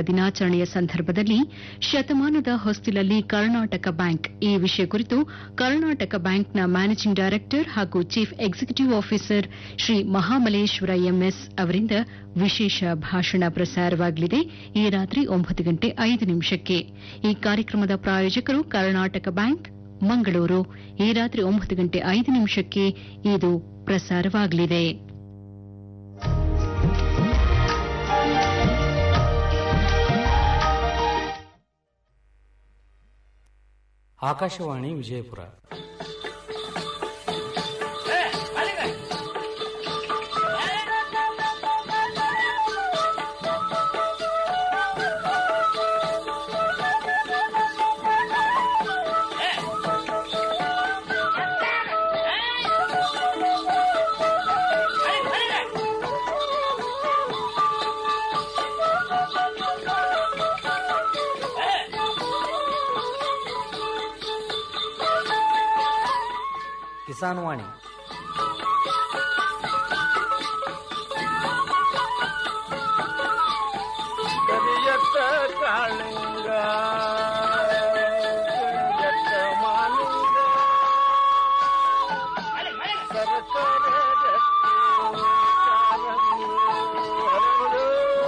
ದಿನಾಚರಣೆಯ ಸಂದರ್ಭದಲ್ಲಿ ಶತಮಾನದ ಹೊಸ್ತಿಲಲ್ಲಿ ಕರ್ನಾಟಕ ಬ್ಯಾಂಕ್ ಈ ವಿಷಯ ಕುರಿತು ಕರ್ನಾಟಕ ಬ್ಯಾಂಕ್ನ ಮ್ಯಾನೇಜಿಂಗ್ ಡೈರೆಕ್ಟರ್ ಹಾಗೂ chief executive officer Shri Mahabaleshwara M S ಅವರಿಂದ ವಿಶೇಷ ಭಾಷಣ ಪ್ರಸಾರವಾಗಲಿದೆ ಈ ರಾತ್ರಿ ಒಂಬತ್ತು ಗಂಟೆ ಐದು ನಿಮಿಷಕ್ಕೆ ಈ ಕಾರ್ಯಕ್ರಮದ ಪ್ರಾಯೋಜಕರು ಕರ್ನಾಟಕ ಬ್ಯಾಂಕ್ ಮಂಗಳೂರು ಈ ರಾತ್ರಿ ಒಂಬತ್ತು ಗಂಟೆ ಐದು ನಿಮಿಷಕ್ಕೆ ಇದು ಪ್ರಸಾರವಾಗಲಿದೆ ಆಕಾಶವಾಣಿ ವಿಜಯಪುರ ಕಿಸಾನ್ ವಾಣಿ ಕರಿಯತ್ತ ಕಾಳಿಂಗ ಕರಿಯತ್ತ ಮಾಲಿಂಗ ಸರಸರ ರಕ್ತಿ ಕಾರಂಗಿ ಹರಡು.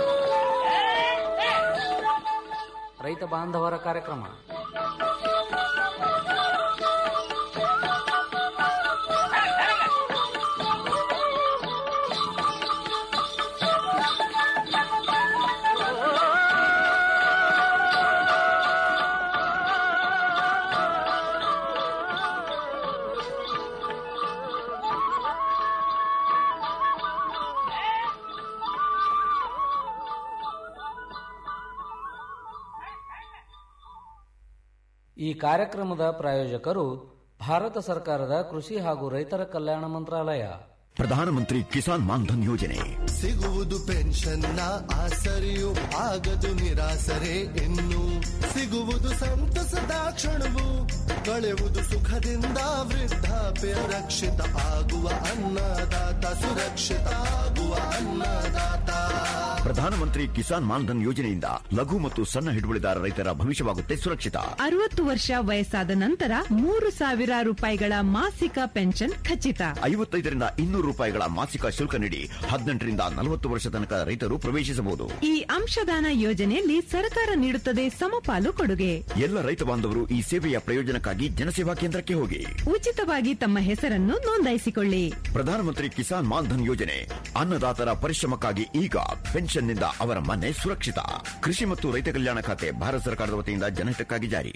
ರೈತ ಬಾಂಧವರ ಕಾರ್ಯಕ್ರಮ ಈ ಕಾರ್ಯಕ್ರಮದ ಪ್ರಾಯೋಜಕರು ಭಾರತ ಸರ್ಕಾರದ ಕೃಷಿ ಹಾಗೂ ರೈತರ ಕಲ್ಯಾಣ ಮಂತ್ರಾಲಯ ಪ್ರಧಾನಮಂತ್ರಿ ಕಿಸಾನ್ ಮಾನ್ಧನ್ ಯೋಜನೆ ಸಿಗುವುದು ಪೆನ್ಷನ್ನ ಆಸರೆಯು ಆಗದು ನಿರಾಸರೆ ಇನ್ನು ಸಿಗುವುದು ಸಂತಸದ ಕ್ಷಣವು ಕಳೆಯುವುದು ಸುಖದಿಂದ ವೃದ್ಧಾಪ್ಯ ರಕ್ಷಿತ ಆಗುವ ಅನ್ನದಾತ ಸುರಕ್ಷಿತ ಆಗುವ ಅನ್ನದಾತ ಪ್ರಧಾನಮಂತ್ರಿ ಕಿಸಾನ್ ಮಾನ್ಧನ್ ಯೋಜನೆಯಿಂದ ಲಘು ಮತ್ತು ಸಣ್ಣ ಹಿಡುವಳಿದಾರ ರೈತರ ಭವಿಷ್ಯವಾಗುತ್ತೆ ಸುರಕ್ಷಿತ ಅರವತ್ತು ವರ್ಷ ವಯಸ್ಸಾದ ನಂತರ ಮೂರು ಸಾವಿರ ರೂಪಾಯಿಗಳ ಮಾಸಿಕ ಪೆನ್ಷನ್ ಖಚಿತ ಐವತ್ತೈದರಿಂದ ಇನ್ನೂರು ರೂಪಾಯಿಗಳ ಮಾಸಿಕ ಶುಲ್ಕ ನೀಡಿ ಹದಿನೆಂಟರಿಂದ ನಲವತ್ತು ವರ್ಷ ತನಕ ರೈತರು ಪ್ರವೇಶಿಸಬಹುದು ಈ ಅಂಶದಾನ ಯೋಜನೆಯಲ್ಲಿ ಸರ್ಕಾರ ನೀಡುತ್ತದೆ ಸಮಪಾಲು ಕೊಡುಗೆ ಎಲ್ಲ ರೈತ ಬಾಂಧವರು ಈ ಸೇವೆಯ ಪ್ರಯೋಜನಕ್ಕಾಗಿ ಜನಸೇವಾ ಕೇಂದ್ರಕ್ಕೆ ಹೋಗಿ ಉಚಿತವಾಗಿ ತಮ್ಮ ಹೆಸರನ್ನು ನೋಂದಾಯಿಸಿಕೊಳ್ಳಿ ಪ್ರಧಾನಮಂತ್ರಿ ಕಿಸಾನ್ ಮಾನ್ಧನ್ ಯೋಜನೆ ಅನ್ನದಾತರ ಪರಿಶ್ರಮಕ್ಕಾಗಿ ಈಗ ಪೆನ್ಷನ್ನಿಂದ ಅವರ ಮನೆ ಸುರಕ್ಷಿತ ಕೃಷಿ ಮತ್ತು ರೈತ ಕಲ್ಯಾಣ ಖಾತೆ ಭಾರತ ಸರ್ಕಾರದ ವತಿಯಿಂದ ಜನಹಿತಕ್ಕಾಗಿ ಜಾರಿ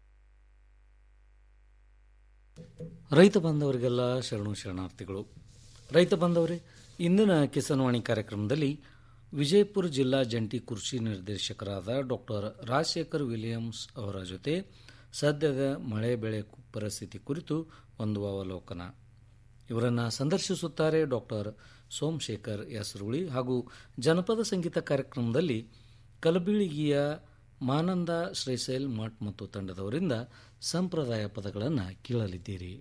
ರೈತ ಬಾಂಧವರಿಗೆಲ್ಲ ಶರಣು ಶರಣಾರ್ಥಿಗಳು ರೈತ ಬಾಂಧವರೇ ಇಂದಿನ ಕಿಸಾನ್ವಾಣಿ ಕಾರ್ಯಕ್ರಮದಲ್ಲಿ ವಿಜಯಪುರ ಜಿಲ್ಲಾ ಜಂಟಿ ಕೃಷಿ ನಿರ್ದೇಶಕರಾದ ಡಾಕ್ಟರ್ ರಾಜಶೇಖರ್ ವಿಲಿಯಮ್ಸ್ ಅವರ ಜೊತೆ ಸದ್ಯದ ಮಳೆ ಬೆಳೆ ಪರಿಸ್ಥಿತಿ ಕುರಿತು ಒಂದು ಅವಲೋಕನ ಇವರನ್ನು ಸಂದರ್ಶಿಸುತ್ತಾರೆ ಡಾಕ್ಟರ್ ಸೋಮಶೇಖರ್ ಯಸರುಳಿ ಹಾಗೂ ಜನಪದ ಸಂಗೀತ ಕಾರ್ಯಕ್ರಮದಲ್ಲಿ ಕಲಬೀಳಿಗಿಯ ಮಾನಂದ ಶ್ರೀಶೈಲ್ ಮಠ್ ಮತ್ತು ತಂಡದವರಿಂದ ಸಂಪ್ರದಾಯ ಪದಗಳನ್ನು ಕೇಳಲಿದ್ದೀರಿ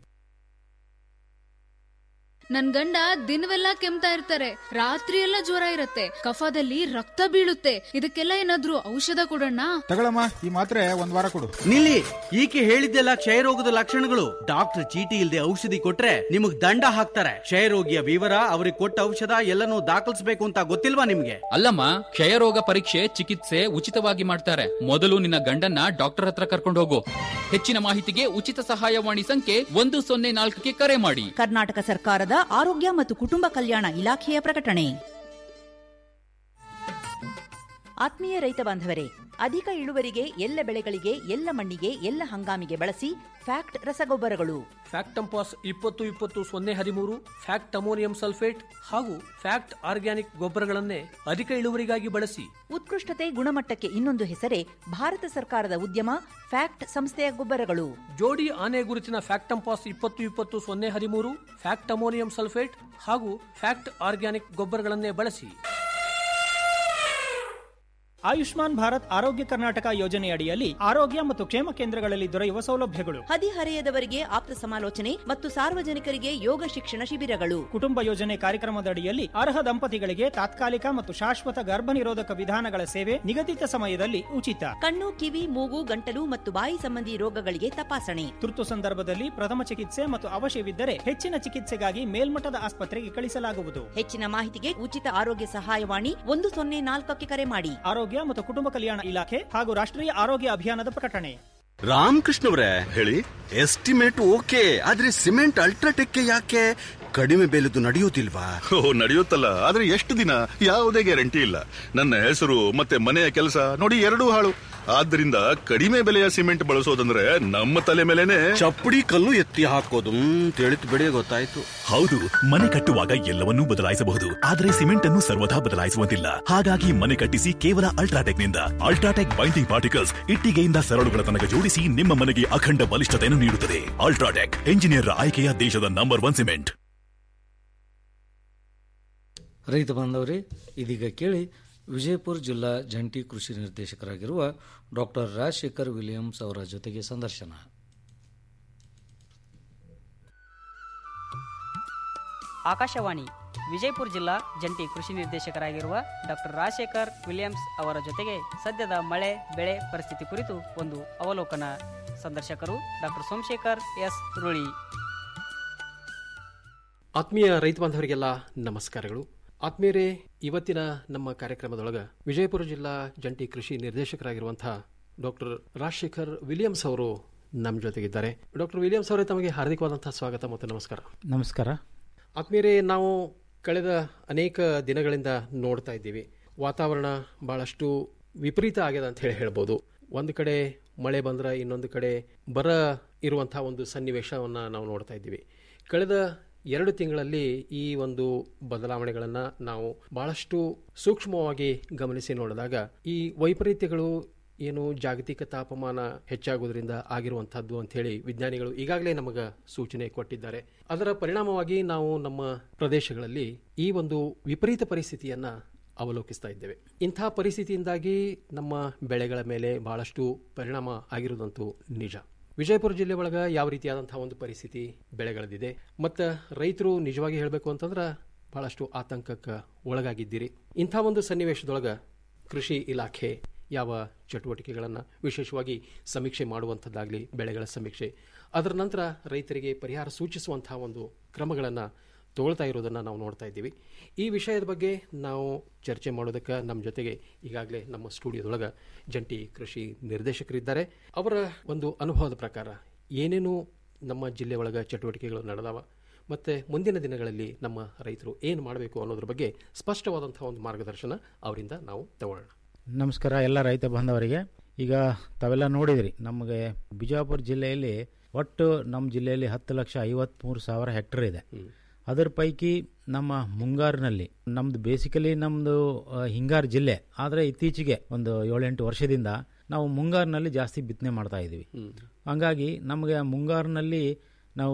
ನನ್ ಗಂಡ ದಿನವೆಲ್ಲ ಕೆಮ್ತಾ ಇರ್ತಾರೆ ರಾತ್ರಿ ಎಲ್ಲ ಜ್ವರ ಇರತ್ತೆ ಕಫದಲ್ಲಿ ರಕ್ತ ಬೀಳುತ್ತೆ ಇದಕ್ಕೆಲ್ಲ ಏನಾದ್ರೂ ಔಷಧ ಕೊಡೋಣ ತಗೊಳಮ್ಮ ಈ ಮಾತ್ರೆ ಒಂದ್ ವಾರ ಕೊಡು ನಿಲ್ಲಿ ಈಕೆ ಹೇಳಿದ್ದೆಲ್ಲ ಕ್ಷಯರೋಗದ ಲಕ್ಷಣಗಳು ಡಾಕ್ಟರ್ ಚೀಟಿ ಇಲ್ಲದೆ ಔಷಧಿ ಕೊಟ್ರೆ ನಿಮಗ್ ದಂಡ ಹಾಕ್ತಾರೆ ಕ್ಷಯರೋಗಿಯ ವಿವರ ಅವ್ರಿಗೆ ಕೊಟ್ಟ ಔಷಧ ಎಲ್ಲನೂ ದಾಖಲಿಸಬೇಕು ಅಂತ ಗೊತ್ತಿಲ್ವಾ ನಿಮ್ಗೆ ಅಲ್ಲಮ್ಮ ಕ್ಷಯರೋಗ ಪರೀಕ್ಷೆ ಚಿಕಿತ್ಸೆ ಉಚಿತವಾಗಿ ಮಾಡ್ತಾರೆ ಮೊದಲು ನಿನ್ನ ಗಂಡನ್ನ ಡಾಕ್ಟರ್ ಹತ್ರ ಕರ್ಕೊಂಡು ಹೋಗು ಹೆಚ್ಚಿನ ಮಾಹಿತಿಗೆ ಉಚಿತ ಸಹಾಯವಾಣಿ ಸಂಖ್ಯೆ ಒಂದು ಸೊನ್ನೆ ನಾಲ್ಕಕ್ಕೆ ಕರೆ ಮಾಡಿ ಕರ್ನಾಟಕ ಸರ್ಕಾರದ ಆರೋಗ್ಯ ಮತ್ತು ಕುಟುಂಬ ಕಲ್ಯಾಣ ಇಲಾಖೆಯ ಪ್ರಕಟಣೆ ಆತ್ಮೀಯ ರೈತ ಬಾಂಧವರೇ ಅಧಿಕ ಇಳುವರಿಗೆ ಎಲ್ಲ ಬೆಳೆಗಳಿಗೆ ಎಲ್ಲ ಮಣ್ಣಿಗೆ ಎಲ್ಲ ಹಂಗಾಮಿಗೆ ಬಳಸಿ ಫ್ಯಾಕ್ಟ್ ರಸಗೊಬ್ಬರಗಳು ಫ್ಯಾಕ್ಟಂಪಾಸ್ ಇಪ್ಪತ್ತು ಇಪ್ಪತ್ತು ಸೊನ್ನೆ ಹದಿಮೂರು ಫ್ಯಾಕ್ಟ್ ಅಮೋನಿಯಂ ಸಲ್ಫೇಟ್ ಹಾಗೂ ಫ್ಯಾಕ್ಟ್ ಆರ್ಗ್ಯಾನಿಕ್ ಗೊಬ್ಬರಗಳನ್ನೇ ಅಧಿಕ ಇಳುವರಿಗಾಗಿ ಬಳಸಿ ಉತ್ಕೃಷ್ಟತೆ ಗುಣಮಟ್ಟಕ್ಕೆ ಇನ್ನೊಂದು ಹೆಸರೇ ಭಾರತ ಸರ್ಕಾರದ ಉದ್ಯಮ ಫ್ಯಾಕ್ಟ್ ಸಂಸ್ಥೆಯ ಗೊಬ್ಬರಗಳು ಜೋಡಿ ಆನೆ ಗುರುತಿನ ಫ್ಯಾಕ್ಟಂಪಾಸ್ ಇಪ್ಪತ್ತು ಇಪ್ಪತ್ತು ಸೊನ್ನೆ ಹದಿಮೂರು ಫ್ಯಾಕ್ಟ್ ಅಮೋನಿಯಂ ಸಲ್ಫೇಟ್ ಹಾಗೂ ಫ್ಯಾಕ್ಟ್ ಆರ್ಗ್ಯಾನಿಕ್ ಗೊಬ್ಬರಗಳನ್ನೇ ಬಳಸಿ ಆಯುಷ್ಮಾನ್ ಭಾರತ್ ಆರೋಗ್ಯ ಕರ್ನಾಟಕ ಯೋಜನೆಯಡಿಯಲ್ಲಿ ಆರೋಗ್ಯ ಮತ್ತು ಕ್ಷೇಮ ಕೇಂದ್ರಗಳಲ್ಲಿ ದೊರೆಯುವ ಸೌಲಭ್ಯಗಳು ಹದಿಹರೆಯದವರಿಗೆ ಆಪ್ತ ಸಮಾಲೋಚನೆ ಮತ್ತು ಸಾರ್ವಜನಿಕರಿಗೆ ಯೋಗ ಶಿಕ್ಷಣ ಶಿಬಿರಗಳು ಕುಟುಂಬ ಯೋಜನೆ ಕಾರ್ಯಕ್ರಮದಡಿಯಲ್ಲಿ ಅರ್ಹ ದಂಪತಿಗಳಿಗೆ ತಾತ್ಕಾಲಿಕ ಮತ್ತು ಶಾಶ್ವತ ಗರ್ಭ ನಿರೋಧಕ ವಿಧಾನಗಳ ಸೇವೆ ನಿಗದಿತ ಸಮಯದಲ್ಲಿ ಉಚಿತ ಕಣ್ಣು ಕಿವಿ ಮೂಗು ಗಂಟಲು ಮತ್ತು ಬಾಯಿ ಸಂಬಂಧಿ ರೋಗಗಳಿಗೆ ತಪಾಸಣೆ ತುರ್ತು ಸಂದರ್ಭದಲ್ಲಿ ಪ್ರಥಮ ಚಿಕಿತ್ಸೆ ಮತ್ತು ಅವಶ್ಯವಿದ್ದರೆ ಹೆಚ್ಚಿನ ಚಿಕಿತ್ಸೆಗಾಗಿ ಮೇಲ್ಮಟ್ಟದ ಆಸ್ಪತ್ರೆಗೆ ಕಳಿಸಲಾಗುವುದು ಹೆಚ್ಚಿನ ಮಾಹಿತಿಗೆ ಉಚಿತ ಆರೋಗ್ಯ ಸಹಾಯವಾಣಿ ಒಂದು ಸೊನ್ನೆ ನಾಲ್ಕಕ್ಕೆ ಕರೆ ಮಾಡಿ ಆರೋಗ್ಯ ಮತ್ತು ಕುಟುಂಬ ಕಲ್ಯಾಣ ಇಲಾಖೆ ಹಾಗೂ ರಾಷ್ಟ್ರೀಯ ಆರೋಗ್ಯ ಅಭಿಯಾನದ ಪ್ರಕಟಣೆ ರಾಮಕೃಷ್ಣ ಅವರೇ ಹೇಳಿ ಎಸ್ಟಿಮೇಟ್ ಓಕೆ ಆದ್ರೆ ಸಿಮೆಂಟ್ ಅಲ್ಟ್ರಾಟೆಕ್ ಯಾಕೆ ಕಡಿಮೆ ಬೆಲೆದು ನಡೆಯುವುದಿಲ್ವಾ ಓ ನಡೆಯುತ್ತಲ್ಲ ಆದ್ರೆ ಎಷ್ಟು ದಿನ ಯಾವುದೇ ಗ್ಯಾರಂಟಿ ಇಲ್ಲ ನನ್ನ ಹೆಸರು ಮತ್ತೆ ಮನೆಯ ಕೆಲಸ ನೋಡಿ ಎರಡೂ ಹಾಳು ಆದ್ದರಿಂದ ಕಡಿಮೆ ಬೆಲೆಯ ಸಿಮೆಂಟ್ ಬಳಸೋದಂದ್ರೆ ನಮ್ಮ ತಲೆ ಮೇಲೆನೆ ಚಪ್ಪಡಿ ಕಲ್ಲು ಎತ್ತಿ ಹಾಕೋದು ತಿಳಿತು ಬಿಡಿ ಗೊತ್ತಾಯ್ತು ಹೌದು ಮನೆ ಕಟ್ಟುವಾಗ ಎಲ್ಲವನ್ನೂ ಬದಲಾಯಿಸಬಹುದು ಆದರೆ ಸಿಮೆಂಟ್ ಅನ್ನು ಸರ್ವದಾ ಬದಲಾಯಿಸುವಂತಿಲ್ಲ ಹಾಗಾಗಿ ಮನೆ ಕಟ್ಟಿಸಿ ಕೇವಲ ಅಲ್ಟ್ರಾಟೆಕ್ ನಿಂದ ಅಲ್ಟ್ರಾಟೆಕ್ ಬೈಂಡಿಂಗ್ ಪಾರ್ಟಿಕಲ್ಸ್ ಇಟ್ಟಿಗೆಯಿಂದ ಸರಳುಗಳ ತನಕ ಜೋಡಿಸಿ ನಿಮ್ಮ ಮನೆಗೆ ಅಖಂಡ ಬಲಿಷ್ಠತೆಯನ್ನು ನೀಡುತ್ತದೆ ಅಲ್ಟ್ರಾಟೆಕ್ ಎಂಜಿನಿಯರ್ ಆಯ್ಕೆಯ ದೇಶದ ನಂಬರ್ ಒನ್ ಸಿಮೆಂಟ್ ರೈತ ಬಾಂಧವರೇ ಇದೀಗ ಕೇಳಿ ವಿಜಯಪುರ ಜಿಲ್ಲಾ ಜಂಟಿ ಕೃಷಿ ನಿರ್ದೇಶಕರಾಗಿರುವ ಡಾಕ್ಟರ್ ರಾಜಶೇಖರ್ ವಿಲಿಯಮ್ಸ್ ಅವರ ಜೊತೆಗೆ ಸಂದರ್ಶನ ಆಕಾಶವಾಣಿ ವಿಜಯಪುರ ಜಿಲ್ಲಾ ಜಂಟಿ ಕೃಷಿ ನಿರ್ದೇಶಕರಾಗಿರುವ ಡಾಕ್ಟರ್ ರಾಜಶೇಖರ್ ವಿಲಿಯಮ್ಸ್ ಅವರ ಜೊತೆಗೆ ಸದ್ಯದ ಮಳೆ ಬೆಳೆ ಪರಿಸ್ಥಿತಿ ಕುರಿತು ಒಂದು ಅವಲೋಕನ ಸಂದರ್ಶಕರು ಡಾಕ್ಟರ್ ಸೋಮಶೇಖರ್ ಎಸ್ ರುಳಿ ಆತ್ಮೀಯ ರೈತ ಬಾಂಧವರಿಗೆಲ್ಲ ನಮಸ್ಕಾರಗಳು ಆತ್ಮೀಯರೇ ಇವತ್ತಿನ ನಮ್ಮ ಕಾರ್ಯಕ್ರಮದೊಳಗ ವಿಜಯಪುರ ಜಿಲ್ಲಾ ಜಂಟಿ ಕೃಷಿ ನಿರ್ದೇಶಕರಾಗಿರುವಂತಹ ಡಾಕ್ಟರ್ ರಾಜಶೇಖರ್ ವಿಲಿಯಮ್ಸ್ ಅವರು ನಮ್ಮ ಜೊತೆಗಿದ್ದಾರೆ ಡಾಕ್ಟರ್ ವಿಲಿಯಮ್ಸ್ ಅವರೇ ತಮಗೆ ಹಾರ್ದಿಕವಾದಂತಹ ಸ್ವಾಗತ ಮತ್ತು ನಮಸ್ಕಾರ ನಮಸ್ಕಾರ ಆತ್ಮೀಯರೇ ನಾವು ಕಳೆದ ಅನೇಕ ದಿನಗಳಿಂದ ನೋಡ್ತಾ ಇದ್ದೀವಿ ವಾತಾವರಣ ಬಹಳಷ್ಟು ವಿಪರೀತ ಆಗಿದೆ ಅಂತ ಹೇಳಿ ಹೇಳ್ಬೋದು ಒಂದು ಕಡೆ ಮಳೆ ಬಂದ್ರೆ ಇನ್ನೊಂದು ಕಡೆ ಬರ ಇರುವಂತಹ ಒಂದು ಸನ್ನಿವೇಶವನ್ನು ನಾವು ನೋಡ್ತಾ ಇದ್ದೀವಿ ಕಳೆದ ಎರಡು ತಿಂಗಳಲ್ಲಿ ಈ ಒಂದು ಬದಲಾವಣೆಗಳನ್ನು ನಾವು ಬಹಳಷ್ಟು ಸೂಕ್ಷ್ಮವಾಗಿ ಗಮನಿಸಿ ನೋಡಿದಾಗ ಈ ವೈಪರೀತ್ಯಗಳು ಏನು ಜಾಗತಿಕ ತಾಪಮಾನ ಹೆಚ್ಚಾಗುವುದರಿಂದ ಆಗಿರುವಂತಹದ್ದು ಅಂತ ಹೇಳಿ ವಿಜ್ಞಾನಿಗಳು ಈಗಾಗಲೇ ನಮಗೆ ಸೂಚನೆ ಕೊಟ್ಟಿದ್ದಾರೆ ಅದರ ಪರಿಣಾಮವಾಗಿ ನಾವು ನಮ್ಮ ಪ್ರದೇಶಗಳಲ್ಲಿ ಈ ಒಂದು ವಿಪರೀತ ಪರಿಸ್ಥಿತಿಯನ್ನ ಅವಲೋಕಿಸ್ತಾ ಇದ್ದೇವೆ ಇಂಥ ಪರಿಸ್ಥಿತಿಯಿಂದಾಗಿ ನಮ್ಮ ಬೆಳೆಗಳ ಮೇಲೆ ಬಹಳಷ್ಟು ಪರಿಣಾಮ ಆಗಿರುವುದಂತೂ ನಿಜ ವಿಜಯಪುರ ಜಿಲ್ಲೆ ಒಳಗ ಯಾವ ರೀತಿಯಾದಂತಹ ಒಂದು ಪರಿಸ್ಥಿತಿ ಬೆಳೆಗಳದಿದೆ ಮತ್ತು ರೈತರು ನಿಜವಾಗಿ ಹೇಳಬೇಕು ಅಂತಂದ್ರೆ ಬಹಳಷ್ಟು ಆತಂಕಕ್ಕೆ ಒಳಗಾಗಿದ್ದೀರಿ ಇಂಥ ಒಂದು ಸನ್ನಿವೇಶದೊಳಗ ಕೃಷಿ ಇಲಾಖೆ ಯಾವ ಚಟುವಟಿಕೆಗಳನ್ನು ವಿಶೇಷವಾಗಿ ಸಮೀಕ್ಷೆ ಮಾಡುವಂಥದ್ದಾಗಲಿ ಬೆಳೆಗಳ ಸಮೀಕ್ಷೆ ಅದರ ನಂತರ ರೈತರಿಗೆ ಪರಿಹಾರ ಸೂಚಿಸುವಂತಹ ಒಂದು ಕ್ರಮಗಳನ್ನು ತಗೊಳ್ತಾ ಇರೋದನ್ನು ನಾವು ನೋಡ್ತಾ ಇದ್ದೀವಿ ಈ ವಿಷಯದ ಬಗ್ಗೆ ನಾವು ಚರ್ಚೆ ಮಾಡೋದಕ್ಕೆ ನಮ್ಮ ಜೊತೆಗೆ ಈಗಾಗಲೇ ನಮ್ಮ ಸ್ಟುಡಿಯೋದೊಳಗೆ ಜಂಟಿ ಕೃಷಿ ನಿರ್ದೇಶಕರಿದ್ದಾರೆ ಅವರ ಒಂದು ಅನುಭವದ ಪ್ರಕಾರ ಏನೇನು ನಮ್ಮ ಜಿಲ್ಲೆ ಒಳಗೆ ಚಟುವಟಿಕೆಗಳು ನಡೆದವ ಮತ್ತು ಮುಂದಿನ ದಿನಗಳಲ್ಲಿ ನಮ್ಮ ರೈತರು ಏನು ಮಾಡಬೇಕು ಅನ್ನೋದ್ರ ಬಗ್ಗೆ ಸ್ಪಷ್ಟವಾದಂತಹ ಒಂದು ಮಾರ್ಗದರ್ಶನ ಅವರಿಂದ ನಾವು ತಗೊಳ್ಳೋಣ ನಮಸ್ಕಾರ ಎಲ್ಲ ರೈತ ಬಾಂಧವರಿಗೆ ಈಗ ತಾವೆಲ್ಲ ನೋಡಿದ್ರಿ ನಮಗೆ ಬಿಜಾಪುರ ಜಿಲ್ಲೆಯಲ್ಲಿ ಒಟ್ಟು ನಮ್ಮ ಜಿಲ್ಲೆಯಲ್ಲಿ ಹತ್ತು ಲಕ್ಷ ಐವತ್ಮೂರು ಸಾವಿರ ಹೆಕ್ಟರ್ ಇದೆ ಅದರ ಪೈಕಿ ನಮ್ಮ ಮುಂಗಾರಿನಲ್ಲಿ ನಮ್ದು ಬೇಸಿಕಲಿ ನಮ್ಮದು ಹಿಂಗಾರು ಜಿಲ್ಲೆ ಆದರೆ ಇತ್ತೀಚೆಗೆ ಒಂದು ಏಳೆಂಟು ವರ್ಷದಿಂದ ನಾವು ಮುಂಗಾರಿನಲ್ಲಿ ಜಾಸ್ತಿ ಬಿತ್ತನೆ ಮಾಡ್ತಾ ಇದ್ದೀವಿ ಹಂಗಾಗಿ ನಮಗೆ ಮುಂಗಾರಿನಲ್ಲಿ ನಾವು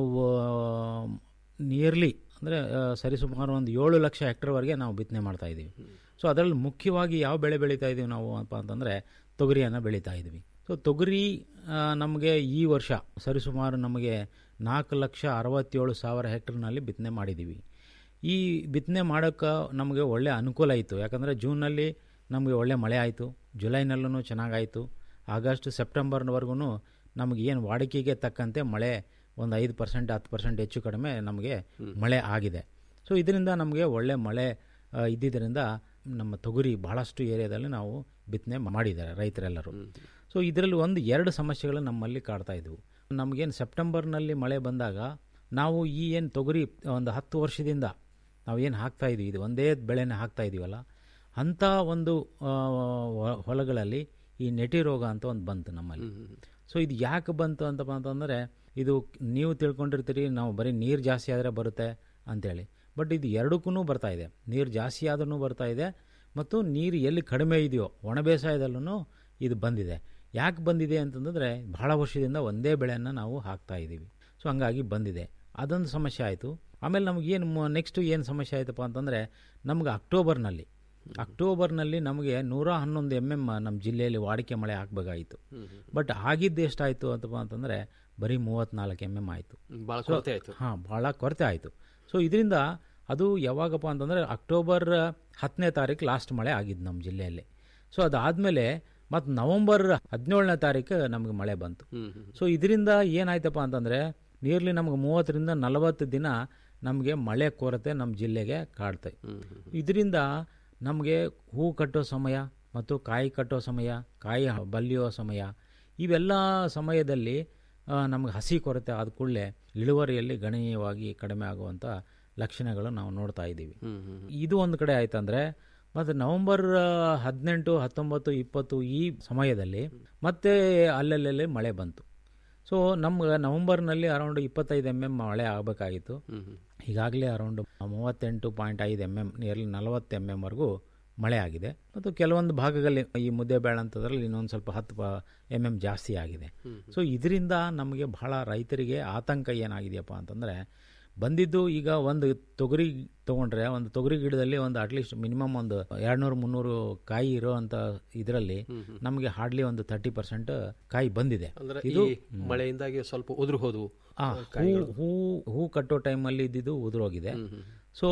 ನಿಯರ್ಲಿ ಅಂದರೆ ಸರಿಸುಮಾರು ಒಂದು ಏಳು ಲಕ್ಷ ಹೆಕ್ಟರ್ವರೆಗೆ ನಾವು ಬಿತ್ತನೆ ಮಾಡ್ತಾ ಇದ್ದೀವಿ ಸೊ ಅದರಲ್ಲಿ ಮುಖ್ಯವಾಗಿ ಯಾವ ಬೆಳೆ ಬೆಳೀತಾ ಇದ್ದೀವಿ ನಾವು ಅಪ್ಪ ಅಂತಂದರೆ ತೊಗರಿಯನ್ನು ಬೆಳೀತಾ ಇದ್ವಿ ಸೊ ತೊಗರಿ ನಮಗೆ ಈ ವರ್ಷ ಸರಿಸುಮಾರು ನಮಗೆ ನಾಲ್ಕು ಲಕ್ಷ ಅರವತ್ತೇಳು ಸಾವಿರ ಹೆಕ್ಟರ್ನಲ್ಲಿ ಬಿತ್ತನೆ ಮಾಡಿದ್ದೀವಿ ಈ ಬಿತ್ತನೆ ಮಾಡೋಕ್ಕೆ ನಮಗೆ ಒಳ್ಳೆ ಅನುಕೂಲ ಆಯಿತು ಯಾಕಂದರೆ ಜೂನಲ್ಲಿ ನಮಗೆ ಒಳ್ಳೆ ಮಳೆ ಆಯಿತು ಜುಲೈನಲ್ಲೂ ಚೆನ್ನಾಗಾಯಿತು ಆಗಸ್ಟ್ ಸೆಪ್ಟೆಂಬರ್ವರೆಗೂ ನಮಗೆ ಏನು ವಾಡಿಕೆಗೆ ತಕ್ಕಂತೆ ಮಳೆ ಒಂದು ಐದು ಪರ್ಸೆಂಟ್ ಹತ್ತು ಪರ್ಸೆಂಟ್ ಹೆಚ್ಚು ಕಡಿಮೆ ನಮಗೆ ಮಳೆ ಆಗಿದೆ ಸೊ ಇದರಿಂದ ನಮಗೆ ಒಳ್ಳೆ ಮಳೆ ಇದ್ದಿದ್ದರಿಂದ ನಮ್ಮ ತೊಗರಿ ಬಹಳಷ್ಟು ಏರಿಯಾದಲ್ಲಿ ನಾವು ಬಿತ್ತನೆ ಮಾಡಿದ್ದಾರೆ ರೈತರೆಲ್ಲರೂ ಸೊ ಇದರಲ್ಲಿ ಒಂದು ಎರಡು ಸಮಸ್ಯೆಗಳು ನಮ್ಮಲ್ಲಿ ಕಾಡ್ತಾ ಇದ್ವು ನಮಗೇನು ಸೆಪ್ಟೆಂಬರ್ನಲ್ಲಿ ಮಳೆ ಬಂದಾಗ ನಾವು ಈ ಏನು ತೊಗರಿ ಒಂದು ಹತ್ತು ವರ್ಷದಿಂದ ನಾವು ಏನು ಹಾಕ್ತಾ ಇದೀವಿ ಇದು ಒಂದೇ ಬೆಳೆನ ಹಾಕ್ತಾ ಇದೀವಲ್ಲ ಅಂಥ ಒಂದು ಹೊಲಗಳಲ್ಲಿ ಈ ನೆಟಿ ರೋಗ ಅಂತ ಒಂದು ಬಂತು ನಮ್ಮಲ್ಲಿ ಸೊ ಇದು ಯಾಕೆ ಬಂತು ಅಂತಪ್ಪ ಅಂತಂದರೆ ಇದು ನೀವು ತಿಳ್ಕೊಂಡಿರ್ತೀರಿ ನಾವು ಬರೀ ನೀರು ಜಾಸ್ತಿ ಆದರೆ ಬರುತ್ತೆ ಅಂತೇಳಿ ಬಟ್ ಇದು ಎರಡಕ್ಕೂ ಬರ್ತಾ ಇದೆ ನೀರು ಜಾಸ್ತಿ ಆದ್ರೂ ಬರ್ತಾ ಇದೆ ಮತ್ತು ನೀರು ಎಲ್ಲಿ ಕಡಿಮೆ ಇದೆಯೋ ಒಣ ಬೇಸಾಯದಲ್ಲೂ ಇದು ಬಂದಿದೆ ಯಾಕೆ ಬಂದಿದೆ ಅಂತಂದರೆ ಬಹಳ ವರ್ಷದಿಂದ ಒಂದೇ ಬೆಳೆಯನ್ನು ನಾವು ಹಾಕ್ತಾ ಇದ್ದೀವಿ ಸೊ ಹಂಗಾಗಿ ಬಂದಿದೆ ಅದೊಂದು ಸಮಸ್ಯೆ ಆಯಿತು ಆಮೇಲೆ ನಮಗೇನು ನೆಕ್ಸ್ಟು ಏನು ಸಮಸ್ಯೆ ಆಯಿತಪ್ಪ ಅಂತಂದರೆ ನಮ್ಗೆ ಅಕ್ಟೋಬರ್ನಲ್ಲಿ ಅಕ್ಟೋಬರ್ನಲ್ಲಿ ನಮಗೆ ನೂರ ಹನ್ನೊಂದು ಎಮ್ ಎಮ್ ನಮ್ಮ ಜಿಲ್ಲೆಯಲ್ಲಿ ವಾಡಿಕೆ ಮಳೆ ಆಗಬೇಕಾಯಿತು ಬಟ್ ಆಗಿದ್ದು ಎಷ್ಟಾಯಿತು ಅಂತಪ್ಪ ಅಂತಂದರೆ ಬರೀ ಮೂವತ್ತ್ನಾಲ್ಕು ಎಮ್ ಎಮ್ ಆಯಿತು ಭಾಳ ಕೊರತೆ ಆಯ್ತು. ಹಾಂ ಭಾಳ ಕೊರತೆ ಆಯಿತು ಸೊ ಇದರಿಂದ ಅದು ಯಾವಾಗಪ್ಪ ಅಂತಂದರೆ ಅಕ್ಟೋಬರ್ ಹತ್ತನೇ ತಾರೀಕು ಲಾಸ್ಟ್ ಮಳೆ ಆಗಿದ್ದು ನಮ್ಮ ಜಿಲ್ಲೆಯಲ್ಲಿ ಸೊ ಅದಾದಮೇಲೆ ಮತ್ತು ನವಂಬರ್ ಹದಿನೇಳನೇ ತಾರೀಕು ನಮಗೆ ಮಳೆ ಬಂತು ಸೊ ಇದರಿಂದ ಏನಾಯ್ತಪ್ಪ ಅಂತಂದರೆ ನಿಯರ್ಲಿ ನಮಗೆ ಮೂವತ್ತರಿಂದ ನಲವತ್ತು ದಿನ ನಮಗೆ ಮಳೆ ಕೊರತೆ ನಮ್ಮ ಜಿಲ್ಲೆಗೆ ಕಾಡ್ತೈ ಇದರಿಂದ ನಮಗೆ ಹೂ ಕಟ್ಟೋ ಸಮಯ ಮತ್ತು ಕಾಯಿ ಕಟ್ಟೋ ಸಮಯ ಕಾಯಿ ಹ- ಬಲಿಯೋ ಸಮಯ ಇವೆಲ್ಲ ಸಮಯದಲ್ಲಿ ಆ, ನಮಗೆ ಹಸಿ ಕೊರತೆ ಆದ ಕೂಡಲೇ ಇಳುವರಿಯಲ್ಲಿ ಗಣನೀಯವಾಗಿ ಕಡಿಮೆ ಆಗುವಂಥ ಲಕ್ಷಣಗಳು ನಾವು ನೋಡ್ತಾ ಇದ್ದೀವಿ ಇದು ಒಂದು ಕಡೆ ಆಯ್ತಂದ್ರೆ ಮತ್ತು ನವೆಂಬರ್ ಹದಿನೆಂಟು ಹತ್ತೊಂಬತ್ತು ಇಪ್ಪತ್ತು ಈ ಸಮಯದಲ್ಲಿ ಮತ್ತೆ ಅಲ್ಲಲ್ಲೇ ಮಳೆ ಬಂತು ಸೊ ನಮ್ಗೆ ನವೆಂಬರ್ನಲ್ಲಿ ಅರೌಂಡ್ ಇಪ್ಪತ್ತೈದು ಎಮ್ ಎಮ್ ಮಳೆ ಆಗಬೇಕಾಗಿತ್ತು ಈಗಾಗಲೇ ಅರೌಂಡ್ ಮೂವತ್ತೆಂಟು ಪಾಯಿಂಟ್ ಐದು ಎಮ್ ಎಮ್ ನಿಯರ್ಲಿ ನಲವತ್ತು ಎಮ್ ಎಮ್ವರೆಗೂ ಮಳೆ ಆಗಿದೆ ಮತ್ತು ಕೆಲವೊಂದು ಭಾಗಗಳಲ್ಲಿ ಈ ಮುದ್ದೆ ಅಂತದ್ರಲ್ಲಿ ಇನ್ನೊಂದು ಸ್ವಲ್ಪ ಹತ್ತು ಎಮ್ ಎಮ್ ಜಾಸ್ತಿ ಆಗಿದೆ ಸೊ ಇದರಿಂದ ನಮಗೆ ಬಹಳ ರೈತರಿಗೆ ಆತಂಕ ಏನಾಗಿದೆಯಪ್ಪ ಅಂತಂದರೆ ಬಂದಿದ್ದು ಈಗ ಒಂದು ತೊಗರಿ ತೊಗೊಂಡ್ರೆ ಒಂದು ತೊಗರಿ ಗಿಡದಲ್ಲಿ ಒಂದು ಅಟ್ಲೀಸ್ಟ್ ಮಿನಿಮಮ್ ಒಂದು ಎರಡ್ನೂರು ಮುನ್ನೂರು ಕಾಯಿ ಇರೋವಂಥ ಇದರಲ್ಲಿ ನಮಗೆ ಹಾರ್ಡ್ಲಿ ಒಂದು ತರ್ಟಿ ಪರ್ಸೆಂಟ್ ಕಾಯಿ ಬಂದಿದೆ ಅಂದ್ರೆ ಇದು ಈ ಮಳೆಯಿಂದಾಗಿ ಸ್ವಲ್ಪ ಉದುರು ಹೋದವು ಆ, ಹೂ ಹೂ ಹೂ ಕಟ್ಟೋ ಟೈಮಲ್ಲಿ ಇದ್ದಿದ್ದು ಉದುರೋಗಿದೆ ಸೊ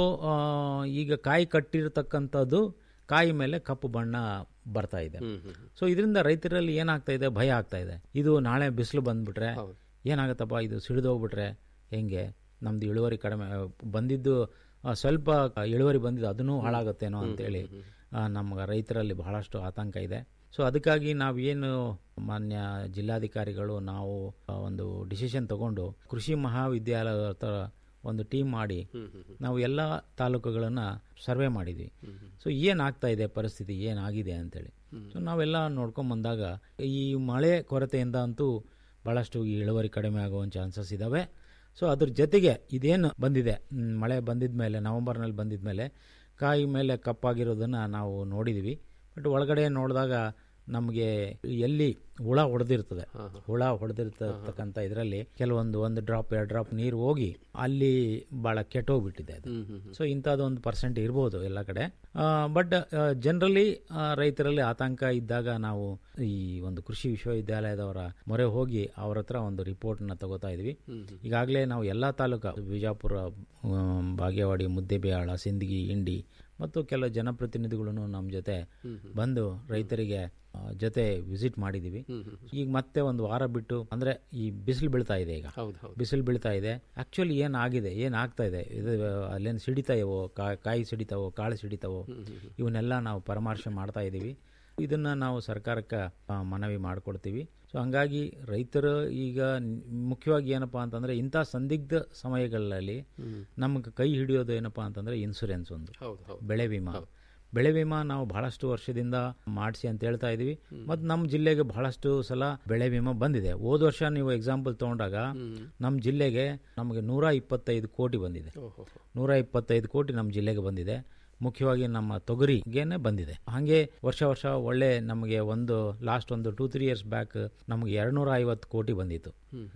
ಈಗ ಕಾಯಿ ಕಟ್ಟಿರ್ತಕ್ಕಂಥದ್ದು ಕಾಯಿ ಮೇಲೆ ಕಪ್ಪು ಬಣ್ಣ ಬರ್ತಾ ಇದೆ ಸೊ ಇದರಿಂದ ರೈತರಲ್ಲಿ ಏನಾಗ್ತಾ ಇದೆ ಭಯ ಆಗ್ತಾ ಇದೆ ಇದು ನಾಳೆ ಬಿಸಿಲು ಬಂದ್ಬಿಟ್ರೆ ಏನಾಗುತ್ತಪ್ಪ ಇದು ಸಿಡಿದೋಗ್ಬಿಟ್ರೆ ಹೆಂಗೆ ನಮ್ದು ಇಳುವರಿ ಕಡಿಮೆ ಆ, ಬಂದಿದ್ದು ಆ, ಸ್ವಲ್ಪ ಇಳುವರಿ ಬಂದಿದ್ದು ಅದನ್ನೂ ಹಾಳಾಗುತ್ತೇನೋ ಅಂತೇಳಿ ಆ, ನಮ್ಮ ರೈತರಲ್ಲಿ ಬಹಳಷ್ಟು ಆತಂಕ ಇದೆ ಸೊ ಅದಕ್ಕಾಗಿ ನಾವು ಏನು ಮಾನ್ಯ ಜಿಲ್ಲಾಧಿಕಾರಿಗಳು ನಾವು ಆ, ಒಂದು ಡಿಸಿಷನ್ ತಗೊಂಡು ಕೃಷಿ ಮಹಾವಿದ್ಯಾಲಯದ ಹತ್ರ ಒಂದು ಟೀಮ್ ಮಾಡಿ ನಾವು ಎಲ್ಲ ತಾಲೂಕುಗಳನ್ನು ಸರ್ವೆ ಮಾಡಿದ್ವಿ ಸೊ ಏನಾಗ್ತಾ ಇದೆ ಪರಿಸ್ಥಿತಿ ಏನಾಗಿದೆ ಅಂತೇಳಿ ಸೊ ನಾವೆಲ್ಲ ನೋಡ್ಕೊಂಡ್ ಬಂದಾಗ ಈ ಮಳೆ ಕೊರತೆಯಿಂದ ಅಂತೂ ಭಾಳಷ್ಟು ಈ ಇಳುವರಿ ಕಡಿಮೆ ಆಗೋ ಚಾನ್ಸಸ್ ಇದ್ದಾವೆ ಸೊ ಅದ್ರ ಜೊತೆಗೆ ಇದೇನು ಬಂದಿದೆ ಮ್, ಮಳೆ ಬಂದಿದ ಮೇಲೆ ನವಂಬರ್ನಲ್ಲಿ ಬಂದಿದ ಮೇಲೆ ಕಾಯಿ ಮೇಲೆ ಕಪ್ಪಾಗಿರೋದನ್ನು ನಾವು ನೋಡಿದ್ವಿ ಬಟ್ ಒಳಗಡೆ ನೋಡಿದಾಗ ನಮಗೆ ಎಲ್ಲಿ ಹುಳ ಹೊಡೆದಿರ್ತದೆ ಹುಳ ಹೊಡೆದಿರ್ತಕ್ಕಂಥ ಇದರಲ್ಲಿ ಕೆಲವೊಂದು ಒಂದು ಡ್ರಾಪ್ ಎರಡು ಡ್ರಾಪ್ ನೀರು ಹೋಗಿ ಅಲ್ಲಿ ಭಾಳ ಕೆಟ್ಟೋಗ್ಬಿಟ್ಟಿದೆ ಅದು ಸೊ ಇಂಥದ್ದೊಂದು ಪರ್ಸೆಂಟ್ ಇರ್ಬೋದು ಎಲ್ಲ ಕಡೆ ಬಟ್ ಜನರಲಿ ರೈತರಲ್ಲಿ ಆತಂಕ ಇದ್ದಾಗ ನಾವು ಈ ಒಂದು ಕೃಷಿ ವಿಶ್ವವಿದ್ಯಾಲಯದವರ ಮೊರೆ ಹೋಗಿ ಅವ್ರ ಹತ್ರ ಒಂದು ರಿಪೋರ್ಟ್ನ ತಗೋತಾ ಇದ್ವಿ ಈಗಾಗಲೇ ನಾವು ಎಲ್ಲ ತಾಲೂಕು ಬಿಜಾಪುರ ಆಮ್, ಬಾಗೇವಾಡಿ ಮುದ್ದೆಬಿಹಾಳ ಸಿಂದಗಿ ಇಂಡಿ ಮತ್ತು ಕೆಲವು ಜನಪ್ರತಿನಿಧಿಗಳನ್ನು ನಮ್ಮ ಜೊತೆ ಬಂದು ರೈತರಿಗೆ ಆ, ಜೊತೆ ವಿಸಿಟ್ ಮಾಡಿದ್ದೀವಿ ಈಗ ಮತ್ತೆ ಒಂದು ವಾರ ಬಿಟ್ಟು ಅಂದ್ರೆ ಈ ಬಿಸಿಲು ಬೀಳ್ತಾ ಇದೆ ಈಗ ಬಿಸಿಲು ಬೀಳ್ತಾ ಇದೆ ಆಕ್ಚುಲಿ ಏನಾಗಿದೆ ಏನಾಗ್ತಾ ಇದೆ ಇದು ಅಲ್ಲೇನು ಸಿಡಿತಾಯವೋ ಕಾ- ಕಾಯಿ ಸಿಡಿತಾವೋ ಕಾಳು ಸಿಡಿತಾವೋ ಇವನ್ನೆಲ್ಲ ನಾವು ಪರಾಮರ್ಶೆ ಮಾಡ್ತಾ ಇದ್ದೀವಿ ಇದನ್ನ ನಾವು ಸರ್ಕಾರಕ್ಕೆ ಆ, ಮನವಿ ಮಾಡಿಕೊಡ್ತೀವಿ ಸೊ ಹಂಗಾಗಿ ರೈತರು ಈಗ ನ್- ಮುಖ್ಯವಾಗಿ ಏನಪ್ಪಾ ಅಂತಂದ್ರೆ ಇಂಥ ಸಂದಿಗ್ಧ ಸಮಯಗಳಲ್ಲಿ ನಮಗೆ ಕೈ ಹಿಡಿಯೋದು ಏನಪ್ಪಾ ಅಂತಂದ್ರೆ ಇನ್ಸೂರೆನ್ಸ್ ಒಂದು ಹೌದು, ಹೌದು. ಬೆಳೆ ವಿಮಾ ಬೆಳೆ ವಿಮಾ ನಾವು ಬಹಳಷ್ಟು ವರ್ಷದಿಂದ ಮಾಡಿಸಿ ಅಂತ ಹೇಳ್ತಾ ಇದೀವಿ ಮತ್ತು ನಮ್ಮ ಜಿಲ್ಲೆಗೆ ಬಹಳಷ್ಟು ಸಲ ಬೆಳೆ ವಿಮಾ ಬಂದಿದೆ ಹೋದ ವರ್ಷ ನೀವು ಎಕ್ಸಾಂಪಲ್ ತಗೊಂಡಾಗ ನಮ್ಮ ಜಿಲ್ಲೆಗೆ ನಮಗೆ ನೂರ ಇಪ್ಪತ್ತೈದು ಕೋಟಿ ಬಂದಿದೆ ನೂರ ಇಪ್ಪತ್ತೈದು ಕೋಟಿ ನಮ್ಮ ಜಿಲ್ಲೆಗೆ ಬಂದಿದೆ ಮುಖ್ಯವಾಗಿ ನಮ್ಮ ತೊಗರಿಗೇನೆ ಬಂದಿದೆ ಹಾಗೆ ವರ್ಷ ವರ್ಷ ಒಳ್ಳೆ ನಮಗೆ ಒಂದು ಲಾಸ್ಟ್ ಒಂದು ಟೂ ತ್ರೀ ಇಯರ್ಸ್ ಬ್ಯಾಕ್ ನಮಗೆ ಎರಡ್ನೂರ ಐವತ್ತು ಕೋಟಿ ಬಂದಿತ್ತು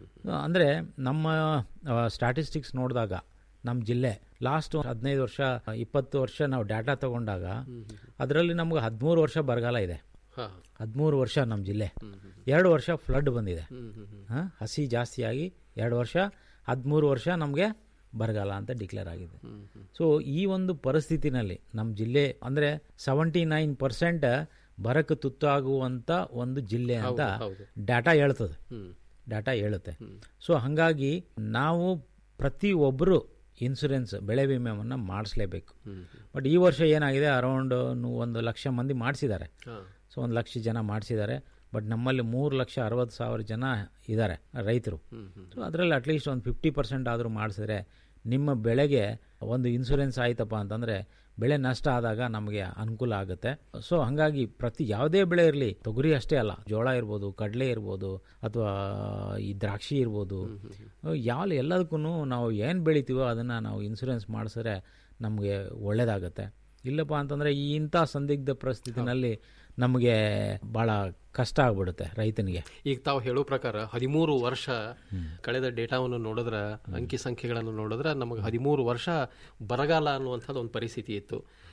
ಅಂದರೆ ನಮ್ಮ ಸ್ಟ್ಯಾಟಿಸ್ಟಿಕ್ಸ್ ನೋಡಿದಾಗ ನಮ್ಮ ಜಿಲ್ಲೆ ಲಾಸ್ಟ್ ಹದಿನೈದು ವರ್ಷ ಇಪ್ಪತ್ತು ವರ್ಷ ನಾವು ಡಾಟಾ ತಗೊಂಡಾಗ ಅದರಲ್ಲಿ ನಮ್ಗೆ ಹದಿಮೂರು ವರ್ಷ ಬರಗಾಲ ಇದೆ ಹಾ. ಹದಿಮೂರು ವರ್ಷ ನಮ್ಮ ಜಿಲ್ಲೆ ಎರಡು ವರ್ಷ ಫ್ಲಡ್ ಬಂದಿದೆ ಹಾ, ಹಸಿ ಜಾಸ್ತಿಯಾಗಿ ಎರಡು ವರ್ಷ ಹದಿಮೂರು ವರ್ಷ ನಮಗೆ ಬರಗಾಲ ಅಂತ ಡಿಕ್ಲೇರ್ ಆಗಿದೆ ಸೊ ಈ ಒಂದು ಪರಿಸ್ಥಿತಿನಲ್ಲಿ ನಮ್ಮ ಜಿಲ್ಲೆ ಅಂದರೆ ಸೆವೆಂಟಿ ನೈನ್ ಪರ್ಸೆಂಟ್ ಬರಕ್ಕೆ ತುತ್ತಾಗುವಂಥ ಒಂದು ಜಿಲ್ಲೆ ಅಂತ ಹೌದು, ಹೌದು. ಡಾಟಾ ಹೇಳ್ತದೆ ಹ್ಮ್. ಡಾಟಾ ಹೇಳುತ್ತೆ ಸೊ ಹಾಗಾಗಿ ನಾವು ಪ್ರತಿ ಒಬ್ಬರು ಇನ್ಸೂರೆನ್ಸ್ ಬೆಳೆ ವಿಮೆಯನ್ನು ಮಾಡಿಸ್ಲೇಬೇಕು ಬಟ್ ಈ ವರ್ಷ ಏನಾಗಿದೆ ಅರೌಂಡ್ ಒಂದು ಲಕ್ಷ ಮಂದಿ ಮಾಡಿಸಿದ್ದಾರೆ ಹಾ. ಸೊ ಒಂದು ಲಕ್ಷ ಜನ ಮಾಡಿಸಿದ್ದಾರೆ ಬಟ್ ನಮ್ಮಲ್ಲಿ ಮೂರು ಲಕ್ಷ ಅರವತ್ತು ಸಾವಿರ ಜನ ಇದ್ದಾರೆ ರೈತರು ಸೊ ಅದರಲ್ಲಿ ಅಟ್ಲೀಸ್ಟ್ ಒಂದು ಫಿಫ್ಟಿ ಪರ್ಸೆಂಟ್ ಆದರೂ ಮಾಡಿಸಿದ್ರೆ ನಿಮ್ಮ ಬೆಳೆಗೆ ಒಂದು ಇನ್ಸೂರೆನ್ಸ್ ಆಯ್ತಪ್ಪ ಅಂತಂದರೆ ಬೆಳೆ ನಷ್ಟ ಆದಾಗ ನಮಗೆ ಅನುಕೂಲ ಆಗುತ್ತೆ ಸೊ ಹಾಗಾಗಿ ಪ್ರತಿ ಯಾವುದೇ ಬೆಳೆ ಇರಲಿ ತೊಗರಿ ಅಷ್ಟೇ ಅಲ್ಲ ಜೋಳ ಇರ್ಬೋದು ಕಡಲೆ ಇರ್ಬೋದು ಅಥವಾ ಈ ದ್ರಾಕ್ಷಿ ಇರ್ಬೋದು ಯಾವ ಎಲ್ಲದಕ್ಕೂ ನಾವು ಏನು ಬೆಳಿತೀವೋ ಅದನ್ನು ನಾವು ಇನ್ಸೂರೆನ್ಸ್ ಮಾಡಿಸಿದ್ರೆ ನಮಗೆ ಒಳ್ಳೇದಾಗುತ್ತೆ ಇಲ್ಲಪ್ಪ ಅಂತಂದರೆ ಈ ಇಂಥ ಸಂದಿಗ್ಧ ಪರಿಸ್ಥಿತಿನಲ್ಲಿ ನಮಗೆ ಭಾಳ ಕಷ್ಟ ಆಗ್ಬಿಡುತ್ತೆ ರೈತನಿಗೆ ಈಗ ತಾವು ಹೇಳೋ ಪ್ರಕಾರ ಹದಿಮೂರು ವರ್ಷ ಕಳೆದ ಡೇಟಾವನ್ನು ನೋಡಿದ್ರೆ ಅಂಕಿ ಸಂಖ್ಯೆಗಳನ್ನು ನೋಡಿದ್ರೆ ನಮಗೆ ಹದಿಮೂರು ವರ್ಷ ಬರಗಾಲ ಅನ್ನುವಂಥದ್ದು ಒಂದು ಪರಿಸ್ಥಿತಿ ಇತ್ತು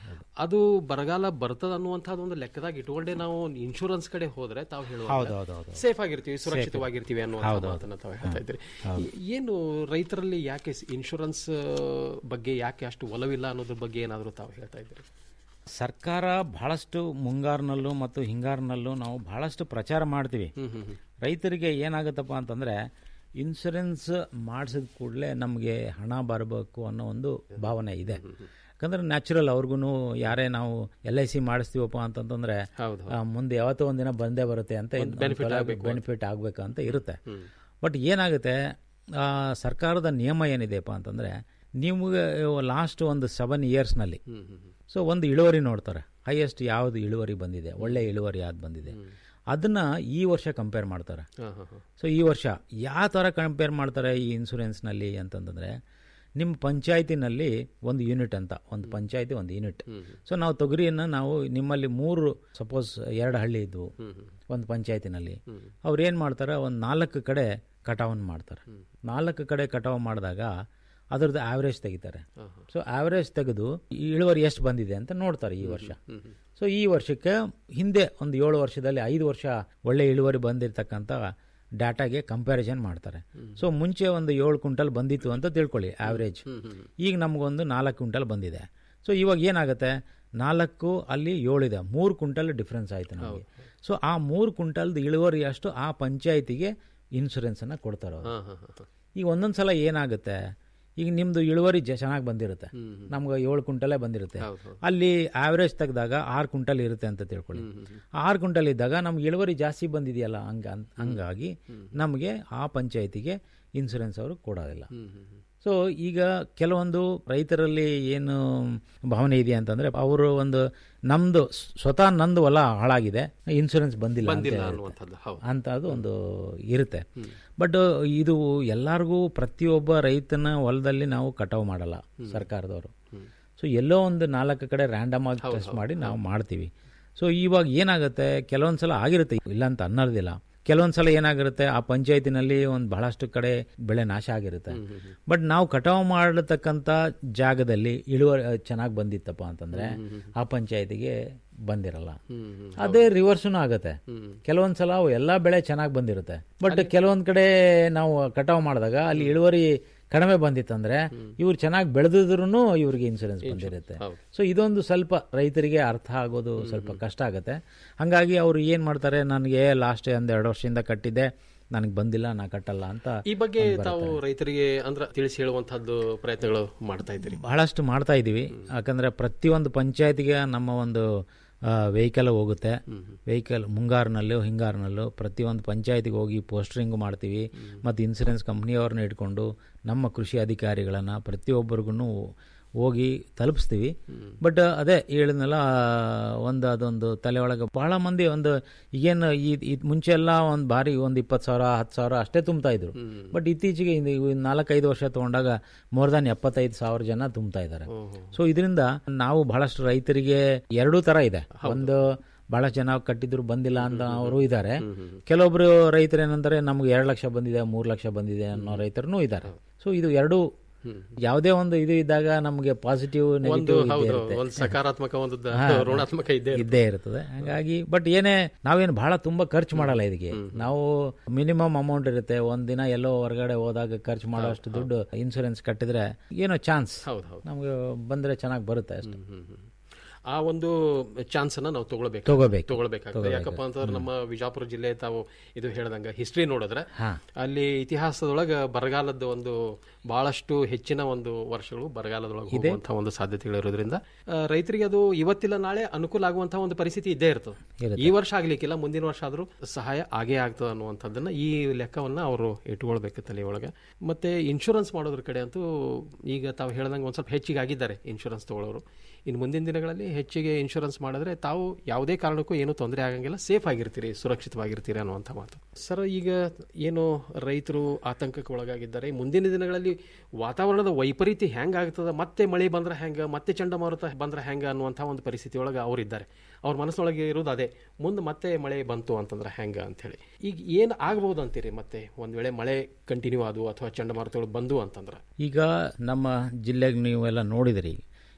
ಅದು ಬರಗಾಲ ಬರ್ತದ ಅನ್ನುವಂಥದ್ದು ಒಂದು ಲೆಕ್ಕದಾಗ ಇಟ್ಕೊಂಡೆ ನಾವು ಇನ್ಶೂರೆನ್ಸ್ ಕಡೆ ಹೋದ್ರೆ ತಾವು ಹೌದು, ಹೇಳುವ ಹೌದು, ಹೌದು. ಸೇಫ್ ಆಗಿರ್ತೀವಿ ಸುರಕ್ಷಿತವಾಗಿರ್ತೀವಿ ಅನ್ನುವಂಥ ಹೌದು, ಹೌದು. ಮಾತನ್ನ ತಾವು ಹೇಳ್ತಾ ಇದ್ರಿ ಹೌದು. ಏನು ರೈತರಲ್ಲಿ ಯಾಕೆ ಇನ್ಶೂರೆನ್ಸ್ ಬಗ್ಗೆ ಯಾಕೆ ಅಷ್ಟು ಒಲವಿಲ್ಲ ಅನ್ನೋದ್ರ ಬಗ್ಗೆ ಏನಾದರೂ ತಾವು ಹೇಳ್ತಾ ಇದ್ರಿ ಸರ್ಕಾರ ಬಹಳಷ್ಟು ಮುಂಗಾರಿನಲ್ಲೂ ಮತ್ತು ಹಿಂಗಾರಿನಲ್ಲೂ ನಾವು ಬಹಳಷ್ಟು ಪ್ರಚಾರ ಮಾಡ್ತೀವಿ ರೈತರಿಗೆ ಏನಾಗುತ್ತಪ್ಪ ಅಂತಂದ್ರೆ ಇನ್ಶೂರೆನ್ಸ್ ಮಾಡಿಸಿದ ಕೂಡಲೇ ನಮಗೆ ಹಣ ಬರಬೇಕು ಅನ್ನೋ ಒಂದು ಭಾವನೆ ಇದೆ ಯಾಕಂದ್ರೆ ನ್ಯಾಚುರಲ್ ಅವ್ರಿಗೂ ಯಾರೇ ನಾವು ಎಲ್ ಐ ಸಿ ಮಾಡಿಸ್ತೀವಪ್ಪ ಅಂತಂತಂದ್ರೆ ಆ, ಮುಂದೆ ಯಾವತ್ತೋ ಒಂದಿನ ಬಂದೇ ಬರುತ್ತೆ ಅಂತ ಒಂದು benefit ಆಗ್ಬೇಕು ಅಂತ. ಬೆನಿಫಿಟ್ ಆಗಬೇಕು ಅಂತ ಇರುತ್ತೆ ಬಟ್ ಏನಾಗುತ್ತೆ ಆ, ಸರ್ಕಾರದ ನಿಯಮ ಏನಿದೆಯಪ್ಪ ಅಂತಂದ್ರೆ ನಿಮಗೆ ಲಾಸ್ಟ್ ಒಂದು ಸೆವೆನ್ ಇಯರ್ಸ್ನಲ್ಲಿ ಸೊ ಒಂದು ಇಳುವರಿ ನೋಡ್ತಾರೆ ಹೈಯೆಸ್ಟ್ ಯಾವ್ದು ಇಳುವರಿ ಬಂದಿದೆ ಒಳ್ಳೆ ಇಳುವರಿ ಯಾವ್ದು ಬಂದಿದೆ ಅದನ್ನ ಈ ವರ್ಷ ಕಂಪೇರ್ ಮಾಡ್ತಾರೆ ಹಾ, ಹಾ, ಹಾ. ಸೊ ಈ ವರ್ಷ ಯಾವ ಥರ ಕಂಪೇರ್ ಮಾಡ್ತಾರೆ ಈ ಇನ್ಸೂರೆನ್ಸ್ನಲ್ಲಿ ಅಂತಂತಂದ್ರೆ ನಿಮ್ಮ ಪಂಚಾಯತಿನಲ್ಲಿ ಒಂದು ಯೂನಿಟ್ ಅಂತ ಒಂದು ಪಂಚಾಯತಿ ಒಂದು ಯೂನಿಟ್ ಸೊ ನಾವು ತೊಗರಿಯನ್ನು ನಾವು ನಿಮ್ಮಲ್ಲಿ ಮೂರು ಸಪೋಸ್ ಎರಡು ಹಳ್ಳಿ ಇದ್ವು ಒಂದು ಪಂಚಾಯತಿನಲ್ಲಿ ಅವ್ರು ಏನು ಮಾಡ್ತಾರೆ ಒಂದು ನಾಲ್ಕು ಕಡೆ ಕಟಾವನ್ನು ಮಾಡ್ತಾರೆ ನಾಲ್ಕು ಕಡೆ ಕಟಾವು ಮಾಡಿದಾಗ ಅದ್ರದ್ದು ಆವ್ರೇಜ್ ತೆಗಿತಾರೆ ಸೊ ಆವ್ರೇಜ್ ತೆಗೆದು ಈ ಇಳುವರಿ ಎಷ್ಟು ಬಂದಿದೆ ಅಂತ ನೋಡ್ತಾರೆ ಈ ವರ್ಷ ಸೊ ಈ ವರ್ಷಕ್ಕೆ ಹಿಂದೆ ಒಂದು ಏಳು ವರ್ಷದಲ್ಲಿ ಐದು ವರ್ಷ ಒಳ್ಳೆ ಇಳುವರಿ ಬಂದಿರತಕ್ಕಂಥ ಡಾಟಾಗೆ ಕಂಪ್ಯಾರಿಸನ್ ಮಾಡ್ತಾರೆ ಸೊ ಮುಂಚೆ ಒಂದು ಏಳು ಕ್ವಿಂಟಲ್ ಬಂದಿತ್ತು ಅಂತ ತಿಳ್ಕೊಳ್ಳಿ ಆವ್ರೇಜ್ ಈಗ ನಮಗೊಂದು ನಾಲ್ಕು ಕ್ವಿಂಟಲ್ ಬಂದಿದೆ ಸೊ ಇವಾಗ ಏನಾಗುತ್ತೆ ನಾಲ್ಕು ಅಲ್ಲಿ ಏಳಿದೆ ಮೂರು ಕ್ವಿಂಟಲ್ ಡಿಫ್ರೆನ್ಸ್ ಆಯಿತು ನಮಗೆ ಸೊ ಆ ಮೂರು ಕ್ವಿಂಟಲ್ದು ಇಳುವರಿ ಅಷ್ಟು ಆ ಪಂಚಾಯತಿಗೆ ಇನ್ಶೂರೆನ್ಸನ್ನು ಕೊಡ್ತಾರೆ ಅವ್ರು. ಹಾ, ಹಾ, ಹಾ, ಹಾ. ಈಗ ಒಂದೊಂದು ಸಲ ಏನಾಗುತ್ತೆ ಈಗ ನಿಮ್ಮದು ಇಳುವರಿ ಜ ಚೆನ್ನಾಗಿ ಬಂದಿರುತ್ತೆ ನಮ್ಗೆ ಏಳು ಕ್ವಿಂಟಲೇ ಬಂದಿರುತ್ತೆ ಅಲ್ಲಿ ಆವ್ರೇಜ್ ತೆಗೆದಾಗ ಆರು ಕ್ವಿಂಟಲ್ ಇರುತ್ತೆ ಅಂತ ತಿಳ್ಕೊಳ್ಳಿ ಆರು ಕ್ವಿಂಟಲ್ ಇದ್ದಾಗ ನಮ್ಗೆ ಇಳುವರಿ ಜಾಸ್ತಿ ಬಂದಿದೆಯಲ್ಲ ಹಂಗ ಹಂಗಾಗಿ ನಮಗೆ ಆ ಪಂಚಾಯತಿಗೆ ಇನ್ಸೂರೆನ್ಸ್ ಅವರು ಕೊಡೋದಿಲ್ಲ ಸೊ ಈಗ ಕೆಲವೊಂದು ರೈತರಲ್ಲಿ ಏನು ಭಾವನೆ ಇದೆ ಅಂತಂದ್ರೆ ಅವರು ಒಂದು ನಮ್ದು ಸ್- ಸ್ವತಃ ನಂದು ಹೊಲ ಹಾಳಾಗಿದೆ ಇನ್ಸೂರೆನ್ಸ್ ಬಂದಿಲ್ಲ ಅಂತ ಬಂದಿಲ್ಲ ಇರುತ್ತೆ. ಅನ್ನುವಂಥದ್ದು, ಹೌದು. ಅಂತ ಅದು ಒಂದು ಇರುತ್ತೆ ಬಟ್ ಇದು ಎಲ್ಲರಿಗೂ ಪ್ರತಿಯೊಬ್ಬ ರೈತನ ಹೊಲದಲ್ಲಿ ನಾವು ಕಟಾವು ಮಾಡಲ್ಲ ಸರ್ಕಾರದವರು ಸೊ ಎಲ್ಲೋ ಒಂದು ನಾಲ್ಕು ಕಡೆ ರ್ಯಾಂಡಮ್ ಆಗಿ ಟೆಸ್ಟ್ ಮಾಡಿ ನಾವು ಮಾಡ್ತೀವಿ ಸೊ ಇವಾಗ ಏನಾಗುತ್ತೆ ಕೆಲವೊಂದು ಸಲ ಆಗಿರುತ್ತೆ ಇಲ್ಲ ಅಂತ ಅನ್ನೋದಿಲ್ಲ ಕೆಲವೊಂದು ಸಲ ಏನಾಗಿರುತ್ತೆ ಆ ಪಂಚಾಯತಿನಲ್ಲಿ ಒಂದು ಬಹಳಷ್ಟು ಕಡೆ ಬೆಳೆ ನಾಶ ಆಗಿರುತ್ತೆ ಬಟ್ ನಾವು ಕಟಾವು ಮಾಡತಕ್ಕಂಥ ಜಾಗದಲ್ಲಿ ಇಳುವರಿ ಚೆನ್ನಾಗಿ ಬಂದಿತ್ತಪ್ಪ ಅಂತಂದ್ರೆ ಆ ಪಂಚಾಯತಿಗೆ ಬಂದಿರಲ್ಲ ಅದೇ ರಿವರ್ಸ್ನು ಆಗುತ್ತೆ ಕೆಲವೊಂದ್ ಸಲ ಅವು ಎಲ್ಲಾ ಬೆಳೆ ಚೆನ್ನಾಗಿ ಬಂದಿರುತ್ತೆ ಬಟ್ ಕೆಲವೊಂದ್ ಕಡೆ ನಾವು ಕಟಾವು ಮಾಡಿದಾಗ ಅಲ್ಲಿ ಇಳುವರಿ ಕಡಿಮೆ ಬಂದಿತ್ತಂದ್ರೆ ಇವ್ರು ಚೆನ್ನಾಗಿ ಬೆಳೆದಿದ್ರು ಇವ್ರಿಗೆ ಇನ್ಸೂರೆನ್ಸ್ ಬಂದಿರುತ್ತೆ ಸೊ ಇದೊಂದು ಸ್ವಲ್ಪ ರೈತರಿಗೆ ಅರ್ಥ ಆಗೋದು ಸ್ವಲ್ಪ ಕಷ್ಟ ಆಗುತ್ತೆ ಹಂಗಾಗಿ ಅವ್ರು ಏನ್ ಮಾಡ್ತಾರೆ ನನಗೆ ಲಾಸ್ಟ್ ಒಂದ್ ಎರಡು ವರ್ಷದಿಂದ ಕಟ್ಟಿದ್ದೆ ನನಗೆ ಬಂದಿಲ್ಲ ನಾ ಕಟ್ಟಲ್ಲ ಅಂತ ಈ ಬಗ್ಗೆ ಒಂದ್ ಬರುತ್ತೆ. ತಾವು ರೈತರಿಗೆ ಅಂದ್ರೆ ತಿಳಿಸಿ ಹೇಳುವಂತಹದ್ದು ಪ್ರಯತ್ನಗಳು ಮಾಡ್ತಾ ಇದ್ದೀರಿ ಬಹಳಷ್ಟು ಮಾಡ್ತಾ ಇದ್ದೀವಿ ಯಾಕಂದ್ರೆ ಪ್ರತಿಯೊಂದು ಪಂಚಾಯತಿಗೆ ನಮ್ಮ ಒಂದು ವೆಹಿಕಲ್ ಹೋಗುತ್ತೆ ವೆಹಿಕಲ್ ಮುಂಗಾರಿನಲ್ಲೂ ಹಿಂಗಾರಿನಲ್ಲೂ ಪ್ರತಿಯೊಂದು ಪಂಚಾಯತಿಗೆ ಹೋಗಿ ಪೋಸ್ಟರಿಂಗ್ ಮಾಡ್ತೀವಿ ಮತ್ತು ಇನ್ಸೂರೆನ್ಸ್ ಕಂಪ್ನಿಯವ್ರನ್ನ ಇಟ್ಕೊಂಡು ನಮ್ಮ ಕೃಷಿ ಅಧಿಕಾರಿಗಳನ್ನು ಪ್ರತಿಯೊಬ್ಬರಿಗೂ ಹೋಗಿ ತಲುಪಿಸ್ತೀವಿ ಬಟ್ ಅದೇ ಹೇಳಿದ್ನಲ್ಲ ಒಂದು ಅದೊಂದು ತಲೆ ಒಳಗೆ ಬಹಳ ಮಂದಿ ಒಂದು ಈಗೇನು ಈ ಇದ್ ಮುಂಚೆ ಎಲ್ಲ ಒಂದು ಬಾರಿ ಒಂದು ಇಪ್ಪತ್ತು ಸಾವಿರ ಹತ್ತು ಸಾವಿರ ಅಷ್ಟೇ ತುಂಬ್ತಾ ಇದ್ರು ಬಟ್ ಇತ್ತೀಚೆಗೆ ಇದು ಇವು ನಾಲ್ಕೈದು ವರ್ಷ ತಗೊಂಡಾಗ ಮೋರ್ ದನ್ ಎಪ್ಪತ್ತೈದು ಸಾವಿರ ಜನ ತುಂಬ್ತಾ ಇದ್ದಾರೆ ಸೊ ಇದರಿಂದ ನಾವು ಬಹಳಷ್ಟು ರೈತರಿಗೆ ಎರಡೂ ತರ ಇದೆ ಒಂದು ಬಹಳ ಜನ ಕಟ್ಟಿದ್ರು ಬಂದಿಲ್ಲ ಅಂತ ಅವರು ಇದ್ದಾರೆ ಕೆಲವೊಬ್ರು ರೈತರು ಏನಂತಾರೆ ನಮ್ಗೆ ಎರಡು ಲಕ್ಷ ಬಂದಿದೆ ಮೂರು ಲಕ್ಷ ಬಂದಿದೆ ಅನ್ನೋ ರೈತರು ಇದ್ದಾರೆ ಸೊ ಇದು ಎರಡು ಯಾವುದೇ ಒಂದು ಇದು ಇದ್ದಾಗ ನಮಗೆ ಪಾಸಿಟಿವ್ ಒಂದು ಹೌದು ಒಂದು ಸಕಾರಾತ್ಮಕ ಒಂದು ದ- ಋಣಾತ್ಮಕ ಇದ್ದೇ ಇರುತ್ತೆ. ಇದ್ದೇ ಇರ್ತದೆ ಹಾಗಾಗಿ ಬಟ್ ಏನೇ ನಾವೇನು ಬಹಳ ತುಂಬಾ ಖರ್ಚು ಮಾಡಲ್ಲ ಇದಕ್ಕೆ ನಾವು ಮಿನಿಮಮ್ ಅಮೌಂಟ್ ಇರುತ್ತೆ ಒಂದ್ ದಿನ ಎಲ್ಲೋ ಹೊರಗಡೆ ಹೋದಾಗ ಖರ್ಚು ಮಾಡೋಷ್ಟು ದುಡ್ಡು ಇನ್ಸೂರೆನ್ಸ್ ಕಟ್ಟಿದ್ರೆ ಏನೋ ಚಾನ್ಸ್ ನಮ್ಗೆ ಬಂದ್ರೆ ಚೆನ್ನಾಗಿ ಬರುತ್ತೆ ಅಷ್ಟೇ ಆ ಒಂದು ಚಾನ್ಸ್ ಅನ್ನ ನಾವು ತಗೊಳ್ಬೇಕು ತಗೋಬೇಕು. ತಗೊಳ್ಬೇಕಾಗ್ತದೆ ತಗೋಬೇಕು. ಯಾಕಪ್ಪ ಅಂತಂದ್ರೆ ನಮ್ಮ ವಿಜಾಪುರ ಜಿಲ್ಲೆ ತಾವು ಇದು ಹೇಳ್ದಂಗ ಹಿಸ್ಟ್ರಿ ನೋಡಿದ್ರೆ ಹಾ. ಅಲ್ಲಿ ಇತಿಹಾಸದೊಳಗ ಬರಗಾಲದ ಒಂದು ಬಹಳಷ್ಟು ಹೆಚ್ಚಿನ ಒಂದು ವರ್ಷಗಳು ಬರಗಾಲದೊಳಗೆ ಇದೆ. ಹೋಗುವಂತಹ ಒಂದು ಸಾಧ್ಯತೆಗಳು ಇರೋದ್ರಿಂದ ಆ, ರೈತರಿಗೆ ಅದು ಇವತ್ತಿಲ್ಲ ನಾಳೆ ಅನುಕೂಲ ಆಗುವಂತಹ ಒಂದು ಪರಿಸ್ಥಿತಿ ಇದ್ದೇ ಇರ್ತದೆ ಇರುತ್ತೆ. ಈ ವರ್ಷ ಆಗ್ಲಿಕ್ಕಿಲ್ಲ ಮುಂದಿನ ವರ್ಷ ಆದ್ರೂ ಸಹಾಯ ಆಗೇ ಆಗ್ತದೆ ಅನ್ನುವಂಥದ್ದನ್ನ ಈ ಲೆಕ್ಕವನ್ನ ಅವರು ಇಟ್ಕೊಳ್ಬೇಕು ತಲೆಯೊಳಗೆ ಮತ್ತೆ ಇನ್ಶೂರೆನ್ಸ್ ಮಾಡೋದ್ರ ಕಡೆ ಅಂತೂ ಈಗ ತಾವು ಹೇಳ್ದಂಗೆ ಒಂದ್ ಸ್ವಲ್ಪ ಹೆಚ್ಚಿಗೆ ಆಗಿದ್ದಾರೆ ಇನ್ಶೂರೆನ್ಸ್ ತಗೊಳ್ಳೋರು ಇನ್ನು ಮುಂದಿನ ದಿನಗಳಲ್ಲಿ ಹೆಚ್ಚಿಗೆ ಇನ್ಶೂರೆನ್ಸ್ ಮಾಡಿದ್ರೆ ತಾವು ಯಾವುದೇ ಕಾರಣಕ್ಕೂ ಏನೂ ತೊಂದರೆ ಆಗಂಗಿಲ್ಲ ಸೇಫ್ ಆಗಿರ್ತೀರಿ ಸುರಕ್ಷಿತವಾಗಿರ್ತೀರಿ ಅನ್ನುವಂಥ ಮಾತು ಸರ್ ಈಗ ಏನು ರೈತರು ಆತಂಕಕ್ಕೆ ಒಳಗಾಗಿದ್ದಾರೆ ಮುಂದಿನ ದಿನಗಳಲ್ಲಿ ವಾತಾವರಣದ ವೈಪರೀತ್ಯ ಹೆಂಗಾಗ್ತದ ಮತ್ತೆ ಮಳೆ ಬಂದ್ರೆ ಹೆಂಗ ಮತ್ತೆ ಚಂಡಮಾರುತ ಬಂದ್ರೆ ಹೆಂಗ ಅನ್ನುವಂಥ ಒಂದು ಪರಿಸ್ಥಿತಿ ಒಳಗೆ ಅವರಿದ್ದಾರೆ ಅವ್ರ ಮನಸ್ಸೊಳಗೆ ಇರೋದು ಅದೇ ಮುಂದೆ ಮತ್ತೆ ಮಳೆ ಬಂತು ಅಂತಂದ್ರೆ ಹೆಂಗ ಅಂತೇಳಿ ಈಗ ಏನು ಆಗ್ಬೋದು ಅಂತೀರಿ ಮತ್ತೆ ಒಂದ್ ವೇಳೆ ಮಳೆ ಕಂಟಿನ್ಯೂ ಆದವು ಅಥವಾ ಚಂಡಮಾರುತಗಳು ಬಂದು ಅಂತಂದ್ರೆ ಈಗ ನಮ್ಮ ಜಿಲ್ಲೆಗೆ ನೀವೆಲ್ಲ ನೋಡಿದ್ರಿ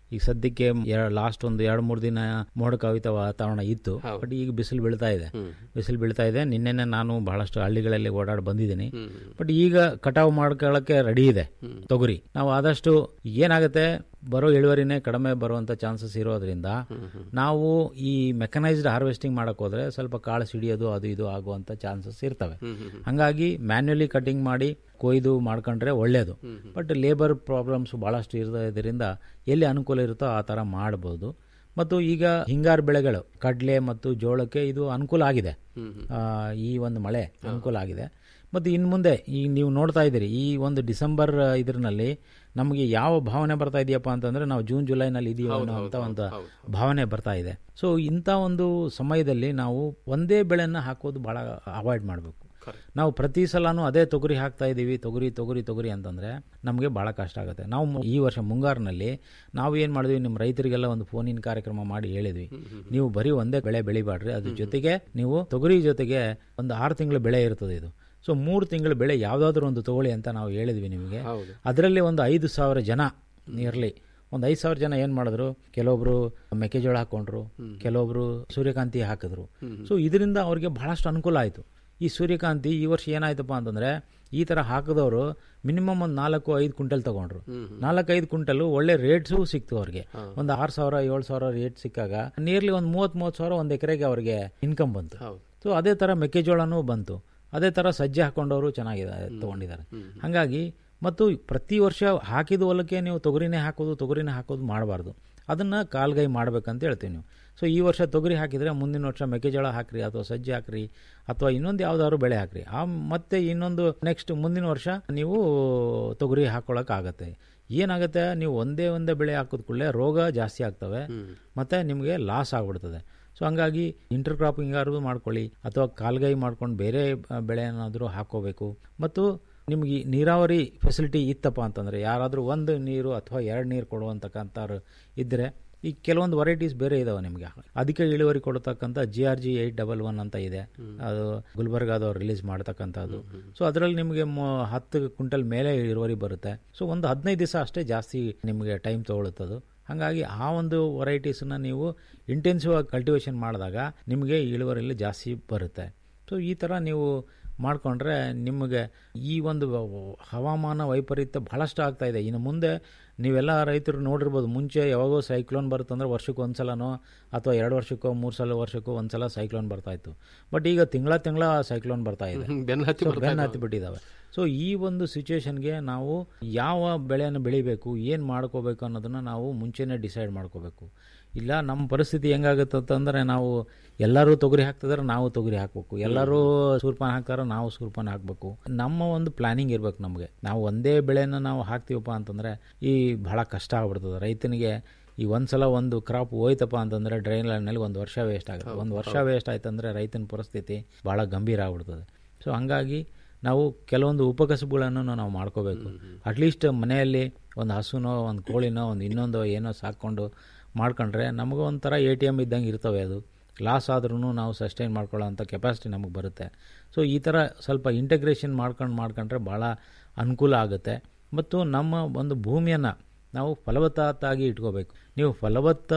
ಈಗ ಸದ್ಯಕ್ಕೆ ಲಾಸ್ಟ್ ಒಂದು ಎರಡು ಮೂರು ದಿನ ಮೋಡ ಕವಿತ ವಾತಾವರಣ ಇತ್ತು ಬಟ್ ಈಗ ಬಿಸಿಲು ಬೀಳ್ತಾ ಇದೆ ಬಿಸಿಲು ಬೀಳ್ತಾ ಇದೆ ನಿನ್ನೆನೆ ನಾನು ಬಹಳಷ್ಟು ಹಳ್ಳಿಗಳಲ್ಲಿ ಓಡಾಡಿ ಬಂದಿದ್ದೀನಿ ಬಟ್ ಈಗ ಕಟಾವು ಮಾಡ್ಕೊಳ್ಳೋಕೆ ರೆಡಿ ಇದೆ ತೊಗರಿ ನಾವು ಆದಷ್ಟು ಏನಾಗುತ್ತೆ ಬರೋ ಇಳುವರಿನೇ ಕಡಿಮೆ ಬರುವಂತ ಚಾನ್ಸಸ್ ಇರೋದ್ರಿಂದ ನಾವು ಈ ಮೆಕನೈಸ್ಡ್ ಹಾರ್ವೆಸ್ಟಿಂಗ್ ಮಾಡಕ್ ಹೋದ್ರೆ ಸ್ವಲ್ಪ ಕಾಳು ಸಿಡಿಯೋದು ಅದು ಇದು ಆಗುವಂತ ಚಾನ್ಸಸ್ ಇರ್ತವೆ ಹಂಗಾಗಿ ಮ್ಯಾನ್ಯುಯಲಿ ಕಟಿಂಗ್ ಮಾಡಿ ಕೊಯ್ದು ಮಾಡ್ಕೊಂಡ್ರೆ ಒಳ್ಳೇದು ಬಟ್ ಲೇಬರ್ ಪ್ರಾಬ್ಲಮ್ಸ್ ಬಹಳಷ್ಟು ಇರೋದ್ರಿಂದ ಎಲ್ಲಿ ಅನುಕೂಲ ಇರುತ್ತೋ ಆ ಥರ ಮಾಡ್ಬೋದು ಮತ್ತು ಈಗ ಹಿಂಗಾರು ಬೆಳೆಗಳು ಕಡಲೆ ಮತ್ತು ಜೋಳಕ್ಕೆ ಇದು ಅನುಕೂಲ ಆಗಿದೆ ಆ, ಈ ಒಂದು ಮಳೆ ಅನುಕೂಲ ಆಗಿದೆ ಮತ್ತು ಇನ್ನು ಮುಂದೆ ಈ ನೀವು ನೋಡ್ತಾ ಇದ್ದೀರಿ ಈ ಒಂದು ಡಿಸೆಂಬರ್ ಇದರಲ್ಲಿ ನಮಗೆ ಯಾವ ಭಾವನೆ ಬರ್ತಾ ಇದೆಯಪ್ಪ ಅಂತಂದ್ರೆ ನಾವು ಜೂನ್ ಜುಲೈನಲ್ಲಿ ಇದೀವೋ ಅನ್ನೋ ಅಂತ ಒಂದು ಭಾವನೆ ಬರ್ತಾ ಇದೆ ಸೊ ಇಂಥ ಒಂದು ಸಮಯದಲ್ಲಿ ನಾವು ಒಂದೇ ಬೆಳೆನ ಹಾಕೋದು ಬಹಳ ಅವಾಯ್ಡ್ ಮಾಡಬೇಕು ನಾವು ಪ್ರತಿ ಸಲನೂ ಅದೇ ತೊಗರಿ ಹಾಕ್ತಾ ಇದ್ದೀವಿ ತೊಗರಿ ತೊಗರಿ ತೊಗರಿ ಅಂತಂದ್ರೆ ನಮಗೆ ಬಹಳ ಕಷ್ಟ ಆಗುತ್ತೆ ನಾವು ಮು- ಈ ವರ್ಷ ಮುಂಗಾರಿನಲ್ಲಿ ನಾವು ಏನು ಮಾಡಿದ್ವಿ ನಿಮ್ಮ ರೈತರಿಗೆಲ್ಲ ಒಂದು ಫೋನಿನ ಕಾರ್ಯಕ್ರಮ ಮಾಡಿ ಹೇಳಿದ್ವಿ ನೀವು ಬರೀ ಒಂದೇ ಬೆಳೆ ಬೆಳಿಬಾಡ್ರಿ ಅದ್ರ ಜೊತೆಗೆ ನೀವು ತೊಗರಿ ಜೊತೆಗೆ ಒಂದು ಆರು ತಿಂಗಳು ಬೆಳೆ ಇರ್ತದೆ ಇದು ಸೊ ಮೂರು ತಿಂಗಳ ಬೆಳೆ ಯಾವುದಾದ್ರೂ ಒಂದು ತಗೊಳ್ಳಿ ಅಂತ ನಾವು ಹೇಳಿದ್ವಿ ನಿಮಗೆ ಅದರಲ್ಲಿ ಒಂದು ಐದು ಸಾವಿರ ಜನ ನಿಯರ್ಲಿ ಒಂದು ಐದು ಸಾವಿರ ಜನ ಏನು ಮಾಡಿದ್ರು ಕೆಲವೊಬ್ರು ಮೆಕ್ಕೆಜೋಳ ಹಾಕೊಂಡ್ರು ಕೆಲವೊಬ್ರು ಸೂರ್ಯಕಾಂತಿ ಹಾಕಿದ್ರು ಸೊ ಇದರಿಂದ ಅವ್ರಿಗೆ ಬಹಳಷ್ಟು ಅನುಕೂಲ ಆಯಿತು ಈ ಸೂರ್ಯಕಾಂತಿ ಈ ವರ್ಷ ಏನಾಯ್ತಪ್ಪ ಅಂತಂದ್ರೆ ಈ ತರ ಹಾಕಿದವರು ಮಿನಿಮಮ್ ಒಂದು ನಾಲ್ಕು ಐದು ಕ್ವಿಂಟಲ್ ತಗೊಂಡ್ರು ನಾಲ್ಕು ಐದು ಕ್ವಿಂಟಲ್ ಒಳ್ಳೆ ರೇಟ್ಸು ಸಿಕ್ತು ಅವ್ರಿಗೆ ಒಂದು ಆರು ಸಾವಿರ ಏಳು ಸಾವಿರ ರೇಟ್ ಸಿಕ್ಕಾಗ ನಿಯರ್ಲಿ ಒಂದು ಮೂವತ್ತ್ ಮೂವತ್ತು ಸಾವಿರ ಒಂದು ಎಕರೆಗೆ ಅವ್ರಿಗೆ ಇನ್ಕಮ್ ಬಂತು ಸೊ ಅದೇ ತರ ಮೆಕ್ಕೆಜೋಳನೂ ಬಂತು ಅದೇ ತರ ಸಜ್ಜೆ ಹಾಕೊಂಡವರು ಚೆನ್ನಾಗಿದೆ ತಗೊಂಡಿದ್ದಾರೆ ಹಾಗಾಗಿ ಮತ್ತು ಪ್ರತಿ ವರ್ಷ ಹಾಕಿದ ಹೊಲಕ್ಕೆ ನೀವು ತೊಗರಿನೇ ಹಾಕೋದು ತೊಗರಿನೇ ಹಾಕೋದು ಮಾಡಬಾರ್ದು ಅದನ್ನ ಕಾಲ್ಗೈ ಮಾಡ್ಬೇಕಂತ ಹೇಳ್ತೀವಿ ನೀವು ಸೊ ಈ ವರ್ಷ ತೊಗರಿ ಹಾಕಿದ್ರೆ ಮುಂದಿನ ವರ್ಷ ಮೆಕ್ಕೆಜೋಳ ಹಾಕ್ರಿ ಅಥವಾ ಸಜ್ಜೆ ಹಾಕ್ರಿ ಅಥವಾ ಇನ್ನೊಂದು ಯಾವ್ದಾದ್ರು ಬೆಳೆ ಹಾಕ್ರಿ ಆ ಮತ್ತೆ ಇನ್ನೊಂದು ನೆಕ್ಸ್ಟ್ ಮುಂದಿನ ವರ್ಷ ನೀವು ತೊಗರಿ ಹಾಕೊಳ್ಳೋಕ್ಕಾಗತ್ತೆ ಏನಾಗುತ್ತೆ ನೀವು ಒಂದೇ ಒಂದೇ ಬೆಳೆ ಹಾಕಿದ ಕೂಡಲೇ ರೋಗ ಜಾಸ್ತಿ ಆಗ್ತವೆ ಮತ್ತೆ ನಿಮಗೆ ಲಾಸ್ ಆಗ್ಬಿಡ್ತದೆ ಸೊ ಹಂಗಾಗಿ ಇಂಟರ್ ಕ್ರಾಪಿಂಗ್ ಆದ್ರೂ ಮಾಡ್ಕೊಳ್ಳಿ ಅಥವಾ ಕಾಲ್ಗೈ ಮಾಡ್ಕೊಂಡು ಬೇರೆ ಆ, ಬೆಳೆ ಏನಾದರೂ ಹಾಕೋಬೇಕು ಮತ್ತು ನಿಮಗೆ ಈ ನೀರಾವರಿ ಫೆಸಿಲಿಟಿ ಇತ್ತಪ್ಪ ಅಂತಂದ್ರೆ ಯಾರಾದರೂ ಒಂದು ನೀರು ಅಥವಾ ಎರಡು ನೀರು ಕೊಡುವಂತಕ್ಕಂಥವ್ರು ಇದ್ದರೆ ಈ ಕೆಲವೊಂದು ವೆರೈಟೀಸ್ ಬೇರೆ ಇದಾವೆ ನಿಮಗೆ ಅದಕ್ಕೆ ಇಳುವರಿ ಕೊಡತಕ್ಕಂಥ G R G eight double one ಅಂತ ಇದೆ ಅದು ಗುಲ್ಬರ್ಗಾದವ್ರು ರಿಲೀಸ್ ಮಾಡ್ತಕ್ಕಂಥದ್ದು ಸೊ ಅದರಲ್ಲಿ ನಿಮಗೆ ಮೊ- ಹತ್ತು ಕ್ವಿಂಟಲ್ ಮೇಲೆ ಇಳುವರಿ ಬರುತ್ತೆ ಸೊ ಒಂದು ಹದಿನೈದು ದಿವಸ ಅಷ್ಟೇ ಜಾಸ್ತಿ ನಿಮಗೆ ಟೈಮ್ ತಗೊಳುತ್ತದು ಹಾಗಾಗಿ ಆ ಒಂದು ವೆರೈಟೀಸನ್ನ ನೀವು ಇಂಟೆನ್ಸಿವ್ ಆಗಿ ಕಲ್ಟಿವೇಷನ್ ಮಾಡಿದಾಗ ನಿಮಗೆ ಇಳುವರಿಯಲ್ಲಿ ಜಾಸ್ತಿ ಬರುತ್ತೆ ಸೊ ಈ ಥರ ನೀವು ಮಾಡಿಕೊಂಡ್ರೆ ನಿಮಗೆ ಈ ಒಂದು ಹವಾಮಾನ ವೈಪರೀತ್ಯ ಬಹಳಷ್ಟು ಆಗ್ತಾ ಇದೆ ಇನ್ನು ಮುಂದೆ ನೀವೆಲ್ಲ ರೈತರು ನೋಡಿರ್ಬೋದು ಮುಂಚೆ ಯಾವಾಗೋ ಸೈಕ್ಲೋನ್ ಬರುತ್ತಂದ್ರೆ ವರ್ಷಕ್ಕೆ ಒಂದ್ಸಲನೋ ಅಥವಾ ಎರಡು ವರ್ಷಕ್ಕೋ ಮೂರು ಸಲ ವರ್ಷಕ್ಕೋ ಒಂದ್ಸಲ ಸೈಕ್ಲೋನ್ ಬರ್ತಾ ಇತ್ತು ಬಟ್ ಈಗ ತಿಂಗಳ ತಿಂಗಳ ಸೈಕ್ಲೋನ್ ಬರ್ತಾ ಇದೆ ಹ್ಮ್, ಬೆನ್ನು ಹತ್ತಿ So, ಬರ್ತಾ ಬೆನ್ನು ಇದಾವೆ. ಹತ್ತಿ ಬಿಟ್ಟಿದ್ದಾವೆ ಸೊ ಈ ಒಂದು ಸಿಚುವೇಶನ್ಗೆ ನಾವು ಯಾವ ಬೆಳೆಯನ್ನು ಬೆಳಿಬೇಕು ಏನು ಮಾಡ್ಕೋಬೇಕು ಅನ್ನೋದನ್ನ ನಾವು ಮುಂಚೆನೇ ಡಿಸೈಡ್ ಮಾಡ್ಕೋಬೇಕು ಇಲ್ಲ ನಮ್ಮ ಪರಿಸ್ಥಿತಿ ಹೆಂಗಾಗುತ್ತೆ ಅಂತಂದ್ರೆ ನಾವು ಎಲ್ಲರೂ ತೊಗರಿ ಹಾಕ್ತಿದಾರೆ ನಾವು ತೊಗರಿ ಹಾಕ್ಬೇಕು ಎಲ್ಲರೂ ಸೂರ್ಪಾನ ಹಾಕ್ತಾರ ನಾವು ಸೂರ್ಪಾನ ಹಾಕ್ಬೇಕು ನಮ್ಮ ಒಂದು ಪ್ಲಾನಿಂಗ್ ಇರ್ಬೇಕು ನಮಗೆ ನಾವು ಒಂದೇ ಬೆಳೆನ ನಾವು ಹಾಕ್ತೀವಪ್ಪ ಅಂತಂದ್ರೆ ಈ ಬಹಳ ಕಷ್ಟ ಆಗ್ಬಿಡ್ತದೆ ರೈತನಿಗೆ ಈ ಒಂದ್ಸಲ ಒಂದು ಕ್ರಾಪ್ ಹೋಯ್ತಪ್ಪ ಅಂತಂದ್ರೆ ಡ್ರೈನ್ ಲೈನಲ್ಲಿ ಒಂದು ವರ್ಷ ವೇಸ್ಟ್ ಆಗುತ್ತೆ ಒಂದು ವರ್ಷ ವೇಸ್ಟ್ ಆಯ್ತಂದ್ರೆ ರೈತನ ಪರಿಸ್ಥಿತಿ ಬಹಳ ಗಂಭೀರ ಆಗ್ಬಿಡ್ತದೆ ಸೊ ಹಂಗಾಗಿ ನಾವು ಕೆಲವೊಂದು ಉಪಕಸಬುಗಳನ್ನು ನಾವು ಮಾಡ್ಕೋಬೇಕು ಅಟ್ಲೀಸ್ಟ್ ಮನೆಯಲ್ಲಿ ಒಂದು ಹಸುನೋ ಒಂದು ಕೋಳಿನೋ ಒಂದು ಇನ್ನೊಂದು ಏನೋ ಸಾಕೊಂಡು ಮಾಡ್ಕೊಂಡ್ರೆ ನಮಗೂ ಒಂಥರ ಎ ಟಿ ಎಮ್ ಇದ್ದಂಗೆ ಇರ್ತವೆ ಅದು ಲಾಸ್ ಆದ್ರೂ ನಾವು ಸಸ್ಟೈನ್ ಮಾಡ್ಕೊಳ್ಳೋ ಅಂಥ ಕೆಪಾಸಿಟಿ ನಮಗೆ ಬರುತ್ತೆ ಸೊ ಈ ಥರ ಸ್ವಲ್ಪ ಇಂಟಗ್ರೇಷನ್ ಮಾಡ್ಕೊಂಡು ಮಾಡ್ಕೊಂಡ್ರೆ ಭಾಳ ಅನುಕೂಲ ಆಗುತ್ತೆ ಮತ್ತು ನಮ್ಮ ಒಂದು ಭೂಮಿಯನ್ನು ನಾವು ಫಲವತ್ತಾಗಿ ಇಟ್ಕೋಬೇಕು ನೀವು ಫಲವತ್ತ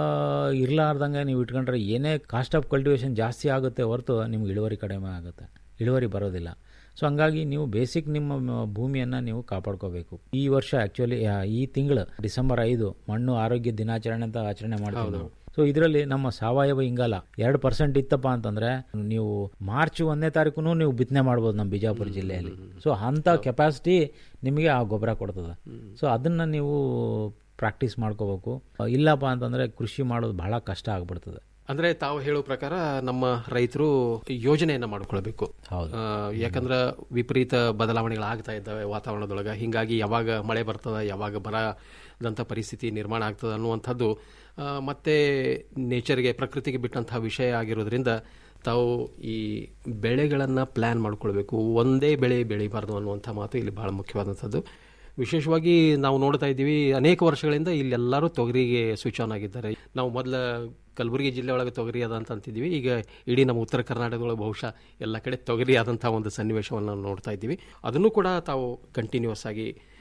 ಇರಲಾರ್ದಂಗೆ ನೀವು ಇಟ್ಕೊಂಡ್ರೆ ಏನೇ ಕಾಸ್ಟ್ ಆಫ್ ಕಲ್ಟಿವೇಷನ್ ಜಾಸ್ತಿ ಆಗುತ್ತೆ ಹೊರತು ನಿಮ್ಗೆ ಇಳುವರಿ ಕಡಿಮೆ ಆಗುತ್ತೆ ಇಳುವರಿ ಬರೋದಿಲ್ಲ ಸೊ ಹಂಗಾಗಿ ನೀವು ಬೇಸಿಕ್ ನಿಮ್ಮ ಮ- ಭೂಮಿಯನ್ನ ನೀವು ಕಾಪಾಡ್ಕೋಬೇಕು ಈ ವರ್ಷ ಆಕ್ಚುಲಿ ಈ ತಿಂಗಳು ಡಿಸೆಂಬರ್ ಐದು ಮಣ್ಣು ಆರೋಗ್ಯ ದಿನಾಚರಣೆ ಅಂತ ಆಚರಣೆ ಮಾಡ್ತೀವಿ ನಾವು ಸೊ ಇದರಲ್ಲಿ ನಮ್ಮ ಸಾವಯವ ಇಂಗಾಲ ಎರಡು ಪರ್ಸೆಂಟ್ ಇತ್ತಪ್ಪ ಅಂತಂದ್ರೆ ನೀವು ಮಾರ್ಚ್ ಒಂದನೇ ತಾರೀಕು ನೀವು ಬಿತ್ತನೆ ಮಾಡ್ಬೋದು ನಮ್ಮ ಬಿಜಾಪುರ ಜಿಲ್ಲೆಯಲ್ಲಿ ಸೊ ಅಂತ ಕೆಪಾಸಿಟಿ ನಿಮಗೆ ಆ ಗೊಬ್ಬರ ಕೊಡ್ತದೆ ಸೊ ಅದನ್ನ ನೀವು ಪ್ರಾಕ್ಟೀಸ್ ಮಾಡ್ಕೋಬೇಕು ಇಲ್ಲಪ್ಪ ಅಂತಂದ್ರೆ ಕೃಷಿ ಮಾಡೋದು ಬಹಳ ಕಷ್ಟ ಆಗ್ಬಿಡ್ತದೆ ಅಂದ್ರೆ ತಾವು ಹೇಳೋ ಪ್ರಕಾರ ನಮ್ಮ ರೈತರು ಯೋಜನೆಯನ್ನ ಮಾಡ್ಕೊಳ್ಬೇಕು ಹೌದು. ಆ, ಯಾಕಂದ್ರ ವಿಪರೀತ ಬದಲಾವಣೆಗಳಾಗ್ತಾ ಇದ್ದಾವೆ ವಾತಾವರಣದೊಳಗ ಹಿಂಗಾಗಿ ಯಾವಾಗ ಮಳೆ ಬರ್ತದ ಯಾವಾಗ ಬರದಂತ ಪರಿಸ್ಥಿತಿ ನಿರ್ಮಾಣ ಆಗ್ತದ ಅನ್ನುವಂಥದ್ದು ಆ, ಮತ್ತೆ ನೇಚರ್ಗೆ ಪ್ರಕೃತಿಗೆ ಬಿಟ್ಟಂತಹ ವಿಷಯ ಆಗಿರೋದ್ರಿಂದ ತಾವು ಈ ಬೆಳೆಗಳನ್ನ ಪ್ಲಾನ್ ಮಾಡ್ಕೊಳ್ಬೇಕು ಒಂದೇ ಬೆಳೆ ಬೆಳಿಬಾರ್ದು ಅನ್ನುವಂಥ ಮಾತು ಇಲ್ಲಿ ಬಹಳ ಮುಖ್ಯವಾದಂಥದ್ದು ವಿಶೇಷವಾಗಿ ನಾವು ನೋಡ್ತಾ ಇದ್ದೀವಿ ಅನೇಕ ವರ್ಷಗಳಿಂದ ಇಲ್ಲೆಲ್ಲರೂ ತೊಗರಿಗೆ ಸ್ವಿಚ್ ಆನ್ ಆಗಿದ್ದಾರೆ ನಾವು ಮೊದಲ ಕಲಬುರಗಿ ಜಿಲ್ಲೆ ಒಳಗೆ ತೊಗರಿ ಅದ ಅಂತ ಅಂತಿದ್ದೀವಿ ಈಗ ಇಡೀ ನಮ್ಮ ಉತ್ತರ ಕರ್ನಾಟಕದೊಳಗೆ ಬಹುಶಃ ಎಲ್ಲ ಕಡೆ ತೊಗರಿ ಆದಂತಹ ಒಂದು ಸನ್ನಿವೇಶವನ್ನು ನಾವು ನೋಡ್ತಾ ಇದ್ದೀವಿ ಅದನ್ನು ಕೂಡ ತಾವು ಕಂಟಿನ್ಯೂಸ್ ಆಗಿ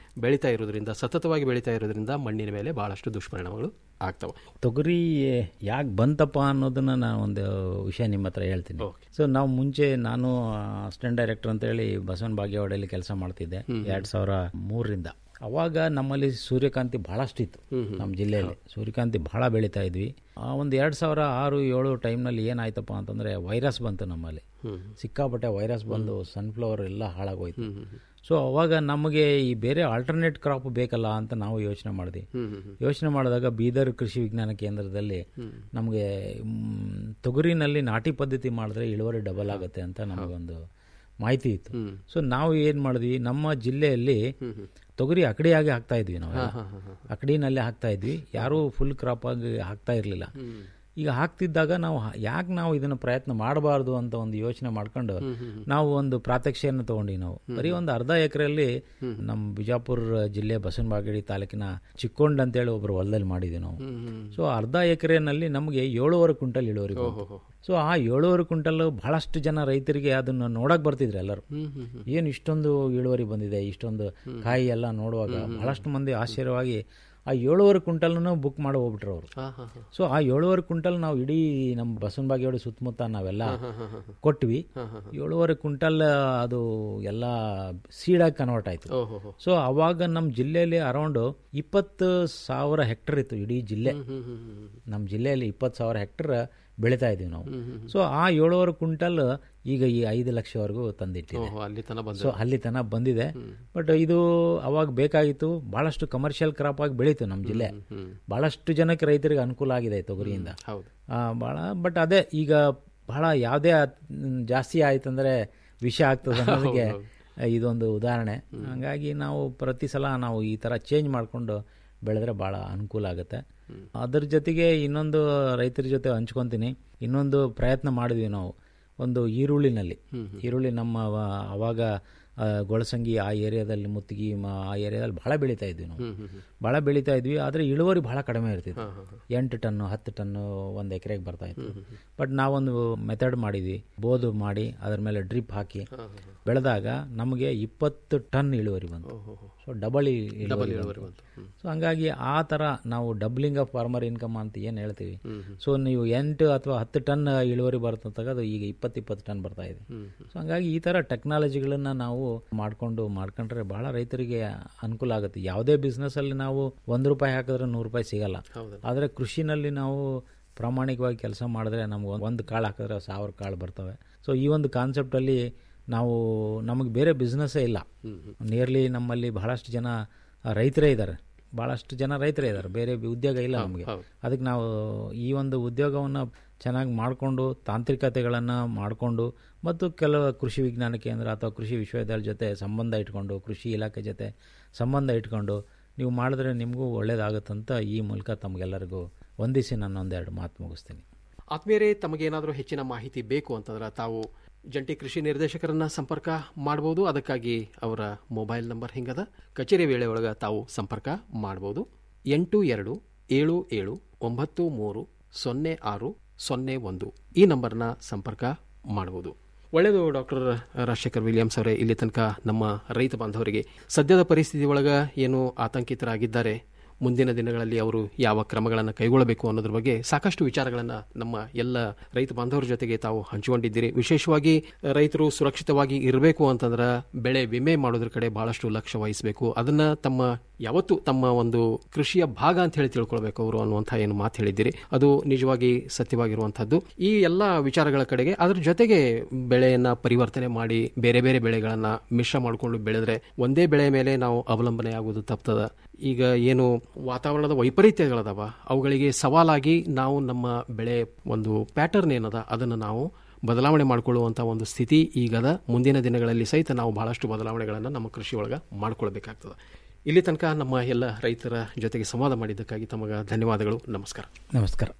ಬೆಳೀತಾ ಇರೋದ್ರಿಂದ ಸತತವಾಗಿ ಬೆಳೀತಾ ಇರೋದ್ರಿಂದ ಮಣ್ಣಿನ ಮೇಲೆ ಬಹಳಷ್ಟು ದುಷ್ಪರಿಣಾಮಗಳು ಆಗ್ತವೆ ತೊಗರಿ ಯಾಕೆ ಬಂತಪ್ಪ ಅನ್ನೋದನ್ನ ನಾನು ಒಂದು ವಿಷಯ ನಿಮ್ಮ ಹತ್ರ ಹೇಳ್ತೀನಿ ಸೊ ನಾವು ಮುಂಚೆ ನಾನು ಅಸಿಸ್ಟೆಂಟ್ ಡೈರೆಕ್ಟರ್ ಅಂತ ಹೇಳಿ ಬಸವನ ಬಾಗೇವಾಡಿಯಲ್ಲಿ ಕೆಲಸ ಮಾಡ್ತಿದ್ದೆ ಎರಡ್ ಸಾವಿರ ಮೂರರಿಂದ ಅವಾಗ ನಮ್ಮಲ್ಲಿ ಸೂರ್ಯಕಾಂತಿ ಬಹಳಷ್ಟು ಇತ್ತು ನಮ್ಮ ಜಿಲ್ಲೆಯಲ್ಲಿ ಸೂರ್ಯಕಾಂತಿ ಬಹಳ ಬೆಳೀತಾ ಇದ್ವಿ ಆ ಒಂದು ಎರಡು ಸಾವಿರ ಆರು ಏಳು ಟೈಮ್ನಲ್ಲಿ ಏನಾಯ್ತಪ್ಪ ಅಂತಂದರೆ ವೈರಸ್ ಬಂತು ನಮ್ಮಲ್ಲಿ ಸಿಕ್ಕಾಪಟ್ಟೆ ವೈರಸ್ ಬಂದು ಸನ್ಫ್ಲವರ್ ಎಲ್ಲ ಹಾಳಾಗೋಯ್ತು ಸೊ ಅವಾಗ ನಮಗೆ ಈ ಬೇರೆ ಆಲ್ಟರ್ನೇಟ್ ಕ್ರಾಪ್ ಬೇಕಲ್ಲ ಅಂತ ನಾವು ಯೋಚನೆ ಮಾಡಿದ್ವಿ ಯೋಚನೆ ಮಾಡಿದಾಗ ಬೀದರ್ ಕೃಷಿ ವಿಜ್ಞಾನ ಕೇಂದ್ರದಲ್ಲಿ ನಮಗೆ ಮ್, ತೊಗರಿನಲ್ಲಿ ನಾಟಿ ಪದ್ಧತಿ ಮಾಡಿದ್ರೆ ಇಳುವರಿ ಡಬಲ್ ಆಗುತ್ತೆ ಅಂತ ನಮಗೊಂದು ಮಾಹಿತಿ ಇತ್ತು ಸೊ ನಾವು ಏನು ಮಾಡಿದ್ವಿ ನಮ್ಮ ಜಿಲ್ಲೆಯಲ್ಲಿ ತೊಗರಿ ಅಕಡಿಯಾಗಿ ಹಾಕ್ತಾ ಇದ್ವಿ ನಾವು ಅಕಡಿನಲ್ಲೇ ಹಾಕ್ತಾ ಇದ್ವಿ ಯಾರೂ ಫುಲ್ ಕ್ರಾಪ್ ಆಗಿ ಹಾಕ್ತಾ ಇರಲಿಲ್ಲ ಈಗ ಹಾಕ್ತಿದ್ದಾಗ ನಾವು ಯಾಕೆ ನಾವು ಇದನ್ನು ಪ್ರಯತ್ನ ಮಾಡಬಾರ್ದು ಅಂತ ಒಂದು ಯೋಚನೆ ಮಾಡ್ಕೊಂಡು ನಾವು ಒಂದು ಪ್ರಾತ್ಯಕ್ಷೆಯನ್ನು ತಗೊಂಡ್ವಿ ನಾವು ಬರೀ ಒಂದು ಅರ್ಧ ಎಕರೆಯಲ್ಲಿ ನಮ್ಮ ಬಿಜಾಪುರ ಜಿಲ್ಲೆ ಬಸವನಬಾಗೇಡಿ ತಾಲೂಕಿನ ಚಿಕ್ಕೊಂಡ್ ಅಂತೇಳಿ ಒಬ್ರು ಹೊಲದಲ್ಲಿ ಮಾಡಿದ್ವಿ ನಾವು ಸೊ ಅರ್ಧ ಎಕರೆನಲ್ಲಿ ನಮಗೆ ಏಳುವರೆ ಕ್ವಿಂಟಲ್ ಇಳುವರಿ ಬಂತು. ಸೊ ಆ ಏಳುವರೆ ಕ್ವಿಂಟಲ್ ಬಹಳಷ್ಟು ಜನ ರೈತರಿಗೆ ಅದನ್ನು ನೋಡಕ್ ಬರ್ತಿದ್ರು ಎಲ್ಲರೂ ಏನು ಇಷ್ಟೊಂದು ಇಳುವರಿ ಬಂದಿದೆ ಇಷ್ಟೊಂದು ಕಾಯಿ ಎಲ್ಲ ನೋಡುವಾಗ ಬಹಳಷ್ಟು ಮಂದಿ ಆಶ್ಚರ್ಯವಾಗಿ ಆ ಏಳುವರೆ ಕ್ವಿಂಟಲ್ನು ಬುಕ್ ಮಾಡಿ ಹೋಗ್ಬಿಟ್ರು ಅವರು ಸೊ ಆ ಏಳುವರೆ ಕ್ವಿಂಟಲ್ ನಾವು ಇಡೀ ನಮ್ಮ ಬಸವನಬಾಗೇವಾಡಿ ಸುತ್ತಮುತ್ತ ನಾವೆಲ್ಲ ಕೊಟ್ವಿ ಏಳುವರೆ ಕ್ವಿಂಟಲ್ ಅದು ಎಲ್ಲ ಸೀಡಾಗಿ ಕನ್ವರ್ಟ್ ಆಯ್ತು ಸೊ ಅವಾಗ ನಮ್ಮ ಜಿಲ್ಲೆಯಲ್ಲಿ ಅರೌಂಡ್ ಇಪ್ಪತ್ತು ಸಾವಿರ ಹೆಕ್ಟರ್ ಇತ್ತು ಇಡೀ ಜಿಲ್ಲೆ ನಮ್ಮ ಜಿಲ್ಲೆಯಲ್ಲಿ ಇಪ್ಪತ್ತು ಸಾವಿರ ಹೆಕ್ಟರ್ ಬೆಳೀತಾ ಇದೀವಿ ನಾವು ಸೊ ಆ ಏಳುವರೆ ಕ್ವಿಂಟಲ್ ಈಗ ಈ ಐದು ಲಕ್ಷವರೆಗೂ ತಂದಿಟ್ಟಿದೆ ಓಹೋ, ಅಲ್ಲಿ ತನಕ ಬಂದಿದೆ. ಸೊ ಅಲ್ಲಿ ತನಕ ಬಂದಿದೆ ಬಟ್ ಇದು ಅವಾಗ ಬೇಕಾಗಿತ್ತು ಬಹಳಷ್ಟು ಕಮರ್ಷಿಯಲ್ ಕ್ರಾಪ್ ಆಗಿ ಬೆಳೀತು ನಮ್ಮ ಜಿಲ್ಲೆ ಬಹಳಷ್ಟು ಜನಕ್ಕೆ ರೈತರಿಗೆ ಅನುಕೂಲ ಆಗಿದೆ ಈ ತೊಗರಿಯಿಂದ ಹೌದು ಆ, ಬಹಳ ಬಟ್ ಅದೇ ಈಗ ಬಹಳ ಯಾವುದೇ ಜಾಸ್ತಿ ಆಯ್ತಂದ್ರೆ ವಿಷ ಆಗ್ತದೆ ಅನ್ನೋದಕ್ಕೆ ಇದೊಂದು ಉದಾಹರಣೆ ಹಂಗಾಗಿ ನಾವು ಪ್ರತಿ ಸಲ ನಾವು ಈ ಥರ ಚೇಂಜ್ ಮಾಡಿಕೊಂಡು ಬೆಳೆದ್ರೆ ಭಾಳ ಅನುಕೂಲ ಆಗುತ್ತೆ ಅದ್ರ ಜೊತೆಗೆ ಇನ್ನೊಂದು ರೈತರ ಜೊತೆ ಹಂಚ್ಕೊತೀನಿ ಇನ್ನೊಂದು ಪ್ರಯತ್ನ ಮಾಡಿದ್ವಿ ನಾವು ಒಂದು ಈರುಳ್ಳಿನಲ್ಲಿ ಈರುಳ್ಳಿ ನಮ್ಮ ಅವ- ಅವಾಗ ಆ, ಗೊಳಸಂಗಿ ಆ ಏರಿಯಾದಲ್ಲಿ ಮುತ್ತಿಗೆ ಮ- ಆ ಏರಿಯಾದಲ್ಲಿ ಭಾಳ ಬೆಳೀತಾ ಇದ್ವಿ ನಾವು ಭಾಳ ಬೆಳೀತಾ ಇದ್ವಿ ಆದರೆ ಇಳುವರಿ ಭಾಳ ಕಡಿಮೆ ಇರ್ತಿತ್ತು ಎಂಟು ಟನ್ನು ಹತ್ತು ಟನ್ನು ಒಂದು ಎಕರೆಗೆ ಬರ್ತಾ ಇತ್ತು ಬಟ್ ನಾವೊಂದು ಮೆಥಡ್ ಮಾಡಿದ್ವಿ ಬೋದು ಮಾಡಿ ಅದ್ರ ಮೇಲೆ ಡ್ರಿಪ್ ಹಾಕಿ ಬೆಳೆದಾಗ ನಮಗೆ ಇಪ್ಪತ್ತು ಟನ್ ಇಳುವರಿ ಬಂತು ಸೊ ಡಬಲ್ ಇಳುವರಿ ಇಳುವರಿ ಬಂತು ಸೊ ಹಂಗಾಗಿ ಆ ಥರ ನಾವು ಡಬ್ಲಿಂಗ್ ಆಫ್ ಫಾರ್ಮರ್ ಇನ್ಕಮ್ ಅಂತ ಏನು ಹೇಳ್ತೀವಿ ಸೊ ನೀವು ಎಂಟು ಅಥವಾ ಹತ್ತು ಟನ್ ಇಳುವರಿ ಬರ್ತಂತಾಗ ಅದು ಈಗ ಇಪ್ಪತ್ತು ಇಪ್ಪತ್ತು ಟನ್ ಬರ್ತಾ ಇದೆ ಸೊ ಹಂಗಾಗಿ ಈ ಥರ ಟೆಕ್ನಾಲಜಿಗಳನ್ನ ನಾವು ಮಾಡಿಕೊಂಡು ಮಾಡ್ಕೊಂಡ್ರೆ ಬಹಳ ರೈತರಿಗೆ ಅನುಕೂಲ ಆಗುತ್ತೆ ಯಾವುದೇ ಬಿಸ್ನೆಸ್ಸಲ್ಲಿ ನಾವು ಒಂದು ರೂಪಾಯಿ ಹಾಕಿದ್ರೆ ನೂರು ರೂಪಾಯಿ ಸಿಗಲ್ಲ ಆದರೆ ಕೃಷಿನಲ್ಲಿ ನಾವು ಪ್ರಾಮಾಣಿಕವಾಗಿ ಕೆಲಸ ಮಾಡಿದ್ರೆ ನಮ್ಗೆ ಒಂದು ಕಾಳು ಹಾಕಿದ್ರೆ ಸಾವಿರ ಕಾಳು ಬರ್ತವೆ ಸೊ ಈ ಒಂದು ಕಾನ್ಸೆಪ್ಟಲ್ಲಿ ನಾವು ನಮಗೆ ಬೇರೆ ಬಿಸ್ನೆಸ್ಸೇ ಇಲ್ಲ ನಿಯರ್ಲಿ ನಮ್ಮಲ್ಲಿ ಬಹಳಷ್ಟು ಜನ ರೈತರೇ ಇದ್ದಾರೆ ಭಾಳಷ್ಟು ಜನ ರೈತರೇ ಇದ್ದಾರೆ ಬೇರೆ ಉದ್ಯೋಗ ಇಲ್ಲ ನಮಗೆ ಅದಕ್ಕೆ ನಾವು ಈ ಒಂದು ಉದ್ಯೋಗವನ್ನು ಚೆನ್ನಾಗಿ ಮಾಡಿಕೊಂಡು ತಾಂತ್ರಿಕತೆಗಳನ್ನು ಮಾಡಿಕೊಂಡು ಮತ್ತು ಕೆಲವು ಕೃಷಿ ವಿಜ್ಞಾನ ಕೇಂದ್ರ ಅಥವಾ ಕೃಷಿ ವಿಶ್ವವಿದ್ಯಾಲಯ ಜೊತೆ ಸಂಬಂಧ ಇಟ್ಕೊಂಡು ಕೃಷಿ ಇಲಾಖೆ ಜೊತೆ ಸಂಬಂಧ ಇಟ್ಕೊಂಡು ನೀವು ಮಾಡಿದ್ರೆ ನಿಮಗೂ ಒಳ್ಳೇದಾಗುತ್ತಂತ ಈ ಮೂಲಕ ತಮಗೆಲ್ಲರಿಗೂ ವಂದಿಸಿ ನಾನು ಒಂದೆರಡು ಮಾತು ಮುಗಿಸ್ತೀನಿ ಆತ್ಮೀಯರೇ ತಮಗೇನಾದರೂ ಹೆಚ್ಚಿನ ಮಾಹಿತಿ ಬೇಕು ಅಂತಂದ್ರೆ ತಾವು ಜಂಟಿ ಕೃಷಿ ನಿರ್ದೇಶಕರನ್ನ ಸಂಪರ್ಕ ಮಾಡಬಹುದು ಅದಕ್ಕಾಗಿ ಅವರ ಮೊಬೈಲ್ ನಂಬರ್ ಹಿಂಗದ ಕಚೇರಿ ವೇಳೆ ಒಳಗೆ ತಾವು ಸಂಪರ್ಕ ಮಾಡಬಹುದು ಎಂಟು ಎರಡು ಏಳು ಏಳು ಒಂಬತ್ತು ಮೂರು ಸೊನ್ನೆ ಆರು ಸೊನ್ನೆ ಒಂದು ಈ ನಂಬರ್ನ ಸಂಪರ್ಕ ಮಾಡಬಹುದು ಒಳ್ಳೆಯದು ಡಾಕ್ಟರ್ ರಾಜಶೇಖರ್ ವಿಲಿಯಮ್ಸ್ ಅವರೇ ಇಲ್ಲಿ ತನಕ ನಮ್ಮ ರೈತ ಬಾಂಧವರಿಗೆ ಸದ್ಯದ ಪರಿಸ್ಥಿತಿ ಒಳಗ ಏನು ಆತಂಕಿತರಾಗಿದ್ದಾರೆ ಮುಂದಿನ ದಿನಗಳಲ್ಲಿ ಅವರು ಯಾವ ಕ್ರಮಗಳನ್ನು ಕೈಗೊಳ್ಳಬೇಕು ಅನ್ನೋದ್ರ ಬಗ್ಗೆ ಸಾಕಷ್ಟು ವಿಚಾರಗಳನ್ನು ನಮ್ಮ ಎಲ್ಲ ರೈತ ಬಾಂಧವರ ಜೊತೆಗೆ ತಾವು ಹಂಚಿಕೊಂಡಿದ್ದೀರಿ ವಿಶೇಷವಾಗಿ ರೈತರು ಸುರಕ್ಷಿತವಾಗಿ ಇರಬೇಕು ಅಂತಂದ್ರೆ ಬೆಳೆ ವಿಮೆ ಮಾಡೋದ್ರ ಕಡೆ ಬಹಳಷ್ಟು ಲಕ್ಷ್ಯ ವಹಿಸಬೇಕು ಅದನ್ನ ತಮ್ಮ ಯಾವತ್ತು ತಮ್ಮ ಒಂದು ಕೃಷಿಯ ಭಾಗ ಅಂತ ಹೇಳಿ ತಿಳ್ಕೊಳ್ಬೇಕು ಅವರು ಅನ್ನುವಂಥ ಏನು ಮಾತು ಹೇಳಿದ್ದೀರಿ ಅದು ನಿಜವಾಗಿ ಸತ್ಯವಾಗಿರುವಂತಹದ್ದು ಈ ಎಲ್ಲ ವಿಚಾರಗಳ ಕಡೆಗೆ ಅದ್ರ ಜೊತೆಗೆ ಬೆಳೆಯನ್ನ ಪರಿವರ್ತನೆ ಮಾಡಿ ಬೇರೆ ಬೇರೆ ಬೆಳೆಗಳನ್ನ ಮಿಶ್ರ ಮಾಡಿಕೊಂಡು ಬೆಳೆದ್ರೆ ಒಂದೇ ಬೆಳೆ ಮೇಲೆ ನಾವು ಅವಲಂಬನೆ ಆಗುವುದು ತಪ್ತದ ಈಗ ಏನು ವಾತಾವರಣದ ವೈಪರೀತ್ಯಗಳದಾವ ಅವುಗಳಿಗೆ ಸವಾಲಾಗಿ ನಾವು ನಮ್ಮ ಬೆಳೆ ಒಂದು ಪ್ಯಾಟರ್ನ್ ಏನದ ಅದನ್ನು ನಾವು ಬದಲಾವಣೆ ಮಾಡಿಕೊಳ್ಳುವಂಥ ಒಂದು ಸ್ಥಿತಿ ಈಗದ ಮುಂದಿನ ದಿನಗಳಲ್ಲಿ ಸಹಿತ ನಾವು ಬಹಳಷ್ಟು ಬದಲಾವಣೆಗಳನ್ನು ನಮ್ಮ ಕೃಷಿ ಒಳಗೆ ಮಾಡ್ಕೊಳ್ಬೇಕಾಗ್ತದೆ ಇಲ್ಲಿ ತನಕ ನಮ್ಮ ಎಲ್ಲ ರೈತರ ಜೊತೆಗೆ ಸಂವಾದ ಮಾಡಿದ್ದಕ್ಕಾಗಿ ತಮಗೆ ಧನ್ಯವಾದಗಳು ನಮಸ್ಕಾರ ನಮಸ್ಕಾರ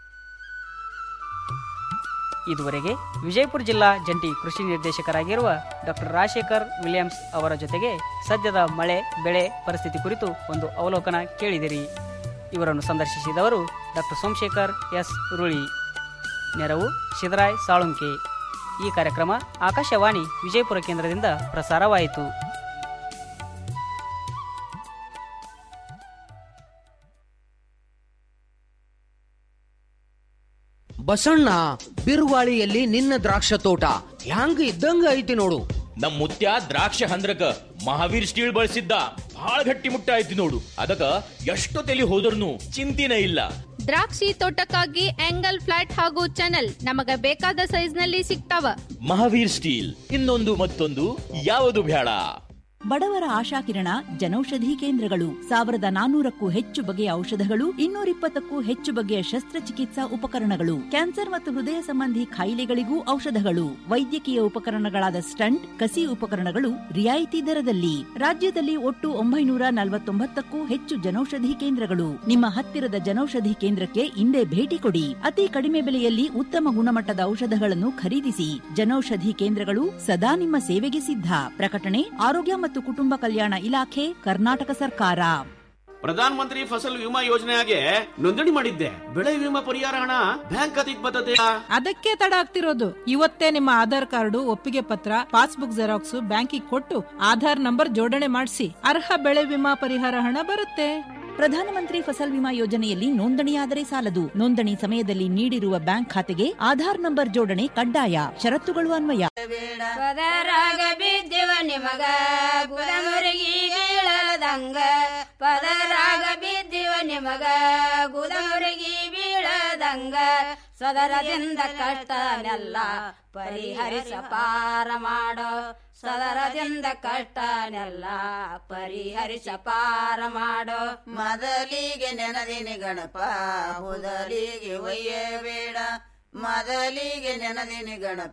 ಇದುವರೆಗೆ ವಿಜಯಪುರ ಜಿಲ್ಲಾ ಜಂಟಿ ಕೃಷಿ ನಿರ್ದೇಶಕರಾಗಿರುವ ಡಾಕ್ಟರ್ ರಾಜಶೇಖರ್ ವಿಲಿಯಮ್ಸ್ ಅವರ ಜೊತೆಗೆ ಸದ್ಯದ ಮಳೆ ಬೆಳೆ ಪರಿಸ್ಥಿತಿ ಕುರಿತು ಒಂದು ಅವಲೋಕನ ಕೇಳಿದಿರಿ ಇವರನ್ನು ಸಂದರ್ಶಿಸಿದವರು ಡಾಕ್ಟರ್ ಸೋಮಶೇಖರ್ ಎಸ್ ರುಳಿ ನೆರವು ಶಿದರಾಯ್ ಸಾಳುಂಕೆ ಈ ಕಾರ್ಯಕ್ರಮ ಆಕಾಶವಾಣಿ ವಿಜಯಪುರ ಕೇಂದ್ರದಿಂದ ಪ್ರಸಾರವಾಯಿತು ಬಸಣ್ಣ ಬಿರುಗಾಳಿಯಲ್ಲಿ ನಿನ್ನ ದ್ರಾಕ್ಷ ತೋಟ ಹ್ಯಾಂಗ ಇದ್ದಂಗ ಐತಿ ನೋಡು ನಮ್ ಮುತ್ಯ ದ್ರಾಕ್ಷ ಹಂದ್ರಕ ಮಹಾವೀರ್ ಸ್ಟೀಲ್ ಬಳಸಿದ್ದ ಬಹಳ ಗಟ್ಟಿ ಮುಟ್ಟ ಐತಿ ನೋಡು ಅದಕ್ಕ ಎಷ್ಟು ತಲಿ ಹೋದ್ರೂ ಚಿಂತಿನ ಇಲ್ಲ ದ್ರಾಕ್ಷಿ ತೋಟಕ್ಕಾಗಿ ಆಂಗಲ್ ಫ್ಲಾಟ್ ಹಾಗೂ ಚಾನಲ್ ನಮಗ ಬೇಕಾದ ಸೈಜ್ ನಲ್ಲಿ ಸಿಗ್ತಾವ ಮಹಾವೀರ್ ಸ್ಟೀಲ್ ಇನ್ನೊಂದು ಮತ್ತೊಂದು ಯಾವುದು ಬೇಡ ಬಡವರ ಆಶಾಕಿರಣ ಜನೌಷಧಿ ಕೇಂದ್ರಗಳು ಸಾವಿರದ ನಾನೂರಕ್ಕೂ ಹೆಚ್ಚು ಬಗೆಯ ಔಷಧಗಳು ಇನ್ನೂರಿಪ್ಪತ್ತಕ್ಕೂ ಹೆಚ್ಚು ಬಗೆಯ ಶಸ್ತ್ರಚಿಕಿತ್ಸಾ ಉಪಕರಣಗಳು ಕ್ಯಾನ್ಸರ್ ಮತ್ತು ಹೃದಯ ಸಂಬಂಧಿ ಕಾಯಿಲೆಗಳಿಗೂ ಔಷಧಗಳು ವೈದ್ಯಕೀಯ ಉಪಕರಣಗಳಾದ ಸ್ಟಂಟ್ ಕಸಿ ಉಪಕರಣಗಳು ರಿಯಾಯಿತಿ ದರದಲ್ಲಿ ರಾಜ್ಯದಲ್ಲಿ ಒಟ್ಟು ಒಂಬೈನೂರ ನಲವತ್ತೊಂಬತ್ತಕ್ಕೂ ಹೆಚ್ಚು ಜನೌಷಧಿ ಕೇಂದ್ರಗಳು ನಿಮ್ಮ ಹತ್ತಿರದ ಜನೌಷಧಿ ಕೇಂದ್ರಕ್ಕೆ ಇಂದೇ ಭೇಟಿ ಕೊಡಿ ಅತಿ ಕಡಿಮೆ ಬೆಲೆಯಲ್ಲಿ ಉತ್ತಮ ಗುಣಮಟ್ಟದ ಔಷಧಗಳನ್ನು ಖರೀದಿಸಿ ಜನೌಷಧಿ ಕೇಂದ್ರಗಳು ಸದಾ ನಿಮ್ಮ ಸೇವೆಗೆ ಸಿದ್ಧ ಪ್ರಕಟಣೆ ಆರೋಗ್ಯ ಮತ್ತು ಕುಟುಂಬ ಕಲ್ಯಾಣ ಇಲಾಖೆ ಕರ್ನಾಟಕ ಸರ್ಕಾರ ಪ್ರಧಾನ ಮಂತ್ರಿ ಫಸಲ್ ವಿಮಾ ಯೋಜನೆಗೆ ನೋಂದಣಿ ಮಾಡಿದ್ದೆ ಬೆಳೆ ವಿಮಾ ಪರಿಹಾರ ಹಣ ಬ್ಯಾಂಕ್ ಖಾತೆಗೆ ಬರ್ತದೆ ಅದಕ್ಕೆ ತಡ ಆಗ್ತಿರೋದು ಇವತ್ತೇ ನಿಮ್ಮ ಆಧಾರ್ ಕಾರ್ಡು ಒಪ್ಪಿಗೆ ಪತ್ರ ಪಾಸ್ಬುಕ್ ಜೆರಾಕ್ಸ್ ಬ್ಯಾಂಕಿಗೆ ಕೊಟ್ಟು ಆಧಾರ್ ನಂಬರ್ ಜೋಡಣೆ ಮಾಡಿಸಿ ಅರ್ಹ ಬೆಳೆ ವಿಮಾ ಪರಿಹಾರ ಹಣ ಬರುತ್ತೆ ಪ್ರಧಾನಮಂತ್ರಿ ಫಸಲ್ ವಿಮಾ ಯೋಜನೆಯಲ್ಲಿ ನೋಂದಣಿಯಾದರೆ ಸಾಲದು ನೋಂದಣಿ ಸಮಯದಲ್ಲಿ ನೀಡಿರುವ ಬ್ಯಾಂಕ್ ಖಾತೆಗೆ ಆಧಾರ್ ನಂಬರ್ ಜೋಡಣೆ ಕಡ್ಡಾಯ ಷರತ್ತುಗಳು ಅನ್ವಯ ಪದರಾಗ ಬಿದ್ದಿವ ನಿಮಗ ಗುದಮುರುಗಿ ಬೀಳದಂಗ ಪದರಾಗ ಬಿದ್ದಿವ ನಿಮಗ ಗುದಮುರುಗಿ ಬೀಳದಂಗ ಸದರದಿಂದ ಕಷ್ಟನೆಲ್ಲ ಪರಿಹರಿಸ ಪಾರ ಮಾಡೋ ಸದರದಿಂದ ಕಷ್ಟನೆಲ್ಲ ಪರಿಹರಿಸ ಪಾರ ಮಾಡೋ ಮೊದಲಿಗೆ ನೆನದಿನಿ ಗಣಪ ಹುದಲಿಗೆ ಒಯ್ಯಬೇಡ ಮೊದಲಿಗೆ ನೆನದಿನಿ ಗಣಪ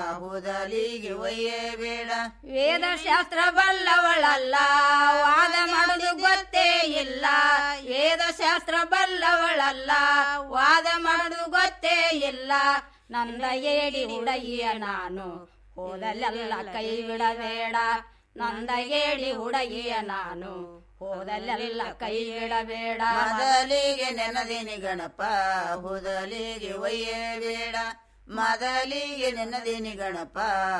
ಹುದಲಿಗೆ ಒಯ್ಯಬೇಡ ವೇದ ಶಾಸ್ತ್ರ ಬಲ್ಲವಳಲ್ಲ ವಾದ ಮಾಡುದು ಗೊತ್ತೇ ಇಲ್ಲ ವೇದ ಶಾಸ್ತ್ರ ಬಲ್ಲವಳಲ್ಲ ವಾದ ಮಾಡುದು ಗೊತ್ತೇ ಇಲ್ಲ ನಂದ ಏಡಿ ಹುಡುಗಿಯ ನಾನು ಹೋದಲ್ಲೆಲ್ಲ ಕೈ ಬಿಡಬೇಡ ನಂದ ಏಡಿ ಹುಡುಗಿಯ ನಾನು ಹೋದಲ್ಲೆಲ್ಲ ಕೈ ಬಿಡಬೇಡ ಮೊದಲಿಗೆ ನೆನದಿನಿ ಗಣಪ ಹುದಲಿಗೆ ಒಯ್ಯಬೇಡ ಮೊದಲಿಗೆ ನೆನದಿನಿ ಗಣಪ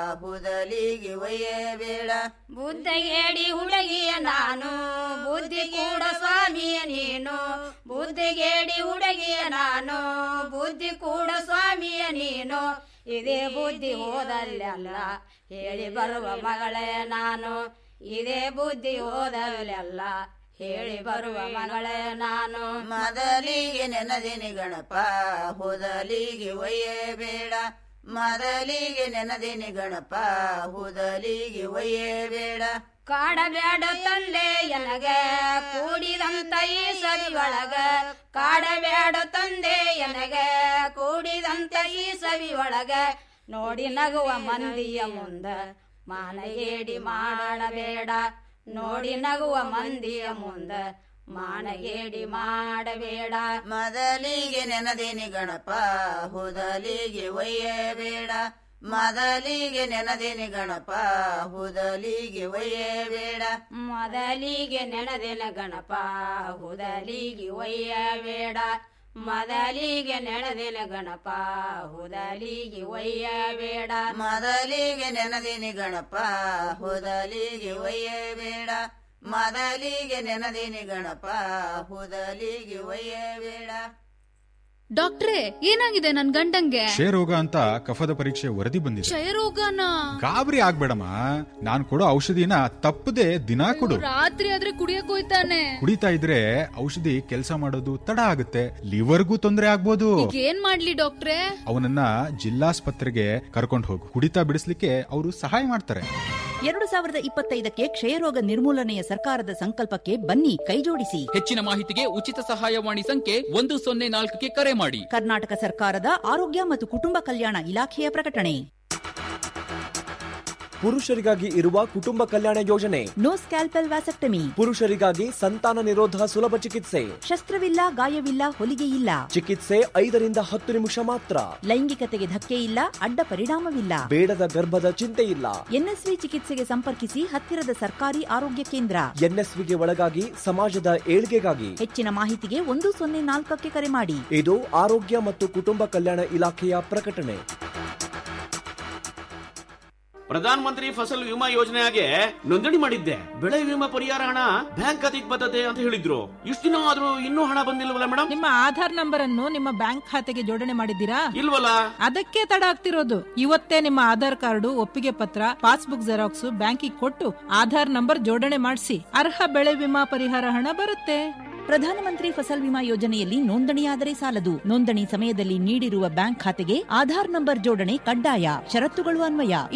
ಹುದಲಿಗೆ ಒಯ್ಯಬೇಡ ಬುದ್ಧಿಗೇಡಿ ಹುಡುಗಿಯ ನಾನು ಬುದ್ಧಿ ಕೂಡ ಸ್ವಾಮಿಯ ನೀನು ಬುದ್ಧಿಗೇಡಿ ಹುಡುಗಿಯ ನಾನು ಬುದ್ಧಿ ಕೂಡ ಸ್ವಾಮಿಯ ನೀನು ಇದೇ ಬುದ್ಧಿ ಹೋದಲ್ಲೆಲ್ಲ ಹೇಳಿ ಬರುವ ಮಗಳೇ ನಾನು ಇದೇ ಬುದ್ಧಿ ಹೋದಲ್ಲೆಲ್ಲ ಹೇಳಿ ಬರುವ ಮಗಳೇ ನಾನು ಮೊದಲಿಗೆ ನೆನದಿನಿ ಗಣಪ ಹುದಲಿಗೆ ಒಯ್ಯಬೇಡ ಮೊದಲಿಗೆ ನೆನದಿನಿ ಗಣಪ ಹುದಲಿಗೆ ಒಯ್ಯಬೇಡ ಕಾಡಬೇಡ ತಂದೆ ಎನಗೆ ಕೂಡಿದಂತ ಈ ಸವಿಯೊಳಗ ಕಾಡಬೇಡ ತಂದೆ ಎನಗೆ ಕೂಡಿದಂತ ಈ ಸವಿಯೊಳಗ ನೋಡಿ ನಗುವ ಮಂದಿಯ ಮುಂದ ಮಾನಗೇಡಿ ಮಾಡಬೇಡ ನೋಡಿ ನಗುವ ಮಂದಿಯ ಮುಂದ ಮಾನಗೇಡಿ ಮಾಡಬೇಡ ಮೊದಲಿಗೆ ನೆನದಿನಿ ಗಣಪ ಹುದಲಿಗೆ ಒಯ್ಯಬೇಡ ಮೊದಲಿಗೆ ನೆನದಿನಿ ಗಣಪ ಹುದಲಿಗೆ ಒಯ್ಯಬೇಡ ಮೊದಲಿಗೆ ನೆನದಿನ ಗಣಪ ಹುದಲಿಗೆ ಒಯ್ಯಬೇಡ ಮೊದಲಿಗೆ ನೆನದಿನ ಗಣಪ ಹುದಲಿಗೆ ಒಯ್ಯಬೇಡ ಮೊದಲಿಗೆ ನೆನದಿನಿ ಗಣಪ ಹುದಲಿಗೆ ಒಯ್ಯಬೇಡ ಮೊದಲಿಗೆ ನೆನದಿನಿ ಗಣಪ ಹುದಲಿಗೆ ಒಯ್ಯಬೇಡ ಡಾಕ್ಟ್ರೇ ಏನಾಗಿದೆ ನನ್ ಗಂಡಂಗೆ ಕ್ಷಯರೋಗ ಅಂತ ಕಫದ ಪರೀಕ್ಷೆ ವರದಿ ಬಂದಿದೆ ಕ್ಷಯರೋಗನ ಗಾಬರಿ ಆಗ್ಬೇಡಮ್ಮ ನಾನ್ ಕೊಡೋ ಔಷಧಿನ ತಪ್ಪದೆ ದಿನಾ ಕೊಡು ರಾತ್ರಿ ಆದ್ರೆ ಕುಡಿಯಕ್ ಹೋಯ್ತಾನೆ ಕುಡಿತಾ ಇದ್ರೆ ಔಷಧಿ ಕೆಲಸ ಮಾಡೋದು ತಡ ಆಗುತ್ತೆ ಲಿವರ್ಗೂ ತೊಂದರೆ ಆಗ್ಬೋದು ಈಗ ಏನ್ ಮಾಡ್ಲಿ ಡಾಕ್ಟ್ರೇ ಅವನನ್ನ ಜಿಲ್ಲಾಸ್ಪತ್ರೆಗೆ ಕರ್ಕೊಂಡು ಹೋಗು ಕುಡಿತಾ ಬಿಡಿಸ್ಲಿಕ್ಕೆ ಅವರು ಸಹಾಯ ಮಾಡ್ತಾರೆ ಎರಡು ಸಾವಿರದ ಇಪ್ಪತ್ತೈದಕ್ಕೆ ಕ್ಷಯರೋಗ ನಿರ್ಮೂಲನೆಯ ಸರ್ಕಾರದ ಸಂಕಲ್ಪಕ್ಕೆ ಬನ್ನಿ ಕೈಜೋಡಿಸಿ ಹೆಚ್ಚಿನ ಮಾಹಿತಿಗೆ ಉಚಿತ ಸಹಾಯವಾಣಿ ಸಂಖ್ಯೆ ಒಂದು ಸೊನ್ನೆ ನಾಲ್ಕಕ್ಕೆ ಕರೆ ಮಾಡಿ ಕರ್ನಾಟಕ ಸರ್ಕಾರದ ಆರೋಗ್ಯ ಮತ್ತು ಕುಟುಂಬ ಕಲ್ಯಾಣ ಇಲಾಖೆಯ ಪ್ರಕಟಣೆ ಪುರುಷರಿಗಾಗಿ ಇರುವ ಕುಟುಂಬ ಕಲ್ಯಾಣ ಯೋಜನೆ ನೋ ಸ್ಕ್ಯಾಲ್ಪೆಲ್ ವ್ಯಾಸೆಕ್ಟಮಿ ಪುರುಷರಿಗಾಗಿ ಸಂತಾನ ನಿರೋಧ ಸುಲಭ ಚಿಕಿತ್ಸೆ ಶಸ್ತ್ರವಿಲ್ಲ ಗಾಯವಿಲ್ಲ ಹೊಲಿಗೆ ಇಲ್ಲ ಚಿಕಿತ್ಸೆ ಐದರಿಂದ ಹತ್ತು ನಿಮಿಷ ಮಾತ್ರ ಲೈಂಗಿಕತೆಗೆ ಧಕ್ಕೆ ಇಲ್ಲ ಅಡ್ಡ ಪರಿಣಾಮವಿಲ್ಲ ಬೇಡದ ಗರ್ಭದ ಚಿಂತೆ ಇಲ್ಲ ಎನ್ಎಸ್ವಿ ಚಿಕಿತ್ಸೆಗೆ ಸಂಪರ್ಕಿಸಿ ಹತ್ತಿರದ ಸರ್ಕಾರಿ ಆರೋಗ್ಯ ಕೇಂದ್ರ ಎನ್ಎಸ್ವಿಗೆ ಒಳಗಾಗಿ ಸಮಾಜದ ಏಳ್ಗೆಗಾಗಿ ಹೆಚ್ಚಿನ ಮಾಹಿತಿಗೆ ಒಂದು ಸೊನ್ನೆ ನಾಲ್ಕಕ್ಕೆ ಕರೆ ಮಾಡಿ ಇದು ಆರೋಗ್ಯ ಮತ್ತು ಕುಟುಂಬ ಕಲ್ಯಾಣ ಇಲಾಖೆಯ ಪ್ರಕಟಣೆ ಪ್ರಧಾನ ಮಂತ್ರಿ ಫಸಲ್ ವಿಮಾ ಯೋಜನೆಗೆ ನೋಂದಣಿ ಮಾಡಿದ್ದೆ ಬೆಳೆ ವಿಮಾ ಪರಿಹಾರ ಹಣ ಬ್ಯಾಂಕ್ ಖಾತೆಗೆ ಬರ್ತದೆ ಅಂತ ಹೇಳಿದ್ರು ಇಷ್ಟು ದಿನ ಆದ್ರೂ ಇನ್ನೂ ಹಣ ಬಂದಿಲ್ವಲ್ಲ ಮೇಡಮ್ ನಿಮ್ಮ ಆಧಾರ್ ನಂಬರ್ ಅನ್ನು ನಿಮ್ಮ ಬ್ಯಾಂಕ್ ಖಾತೆಗೆ ಜೋಡಣೆ ಮಾಡಿದ್ದೀರಾ ಇಲ್ವಲ್ಲ ಅದಕ್ಕೆ ತಡ ಆಗ್ತಿರೋದು ಇವತ್ತೇ ನಿಮ್ಮ ಆಧಾರ್ ಕಾರ್ಡು ಒಪ್ಪಿಗೆ ಪತ್ರ ಪಾಸ್ಬುಕ್ ಜೆರಾಕ್ಸ್ ಬ್ಯಾಂಕಿಗೆ ಕೊಟ್ಟು ಆಧಾರ್ ನಂಬರ್ ಜೋಡಣೆ ಮಾಡಿಸಿ ಅರ್ಹ ಬೆಳೆ ವಿಮಾ ಪರಿಹಾರ ಹಣ ಬರುತ್ತೆ ಪ್ರಧಾನಮಂತ್ರಿ ಫಸಲ್ ವಿಮಾ ಯೋಜನೆಯಲ್ಲಿ ನೋಂದಣಿಯಾದರೆ ಸಾಲದು ನೋಂದಣಿ ಸಮಯದಲ್ಲಿ ನೀಡಿರುವ ಬ್ಯಾಂಕ್ ಖಾತೆಗೆ ಆಧಾರ್ ನಂಬರ್ ಜೋಡಣೆ ಕಡ್ಡಾಯ ಷರತ್ತುಗಳು ಅನ್ವಯ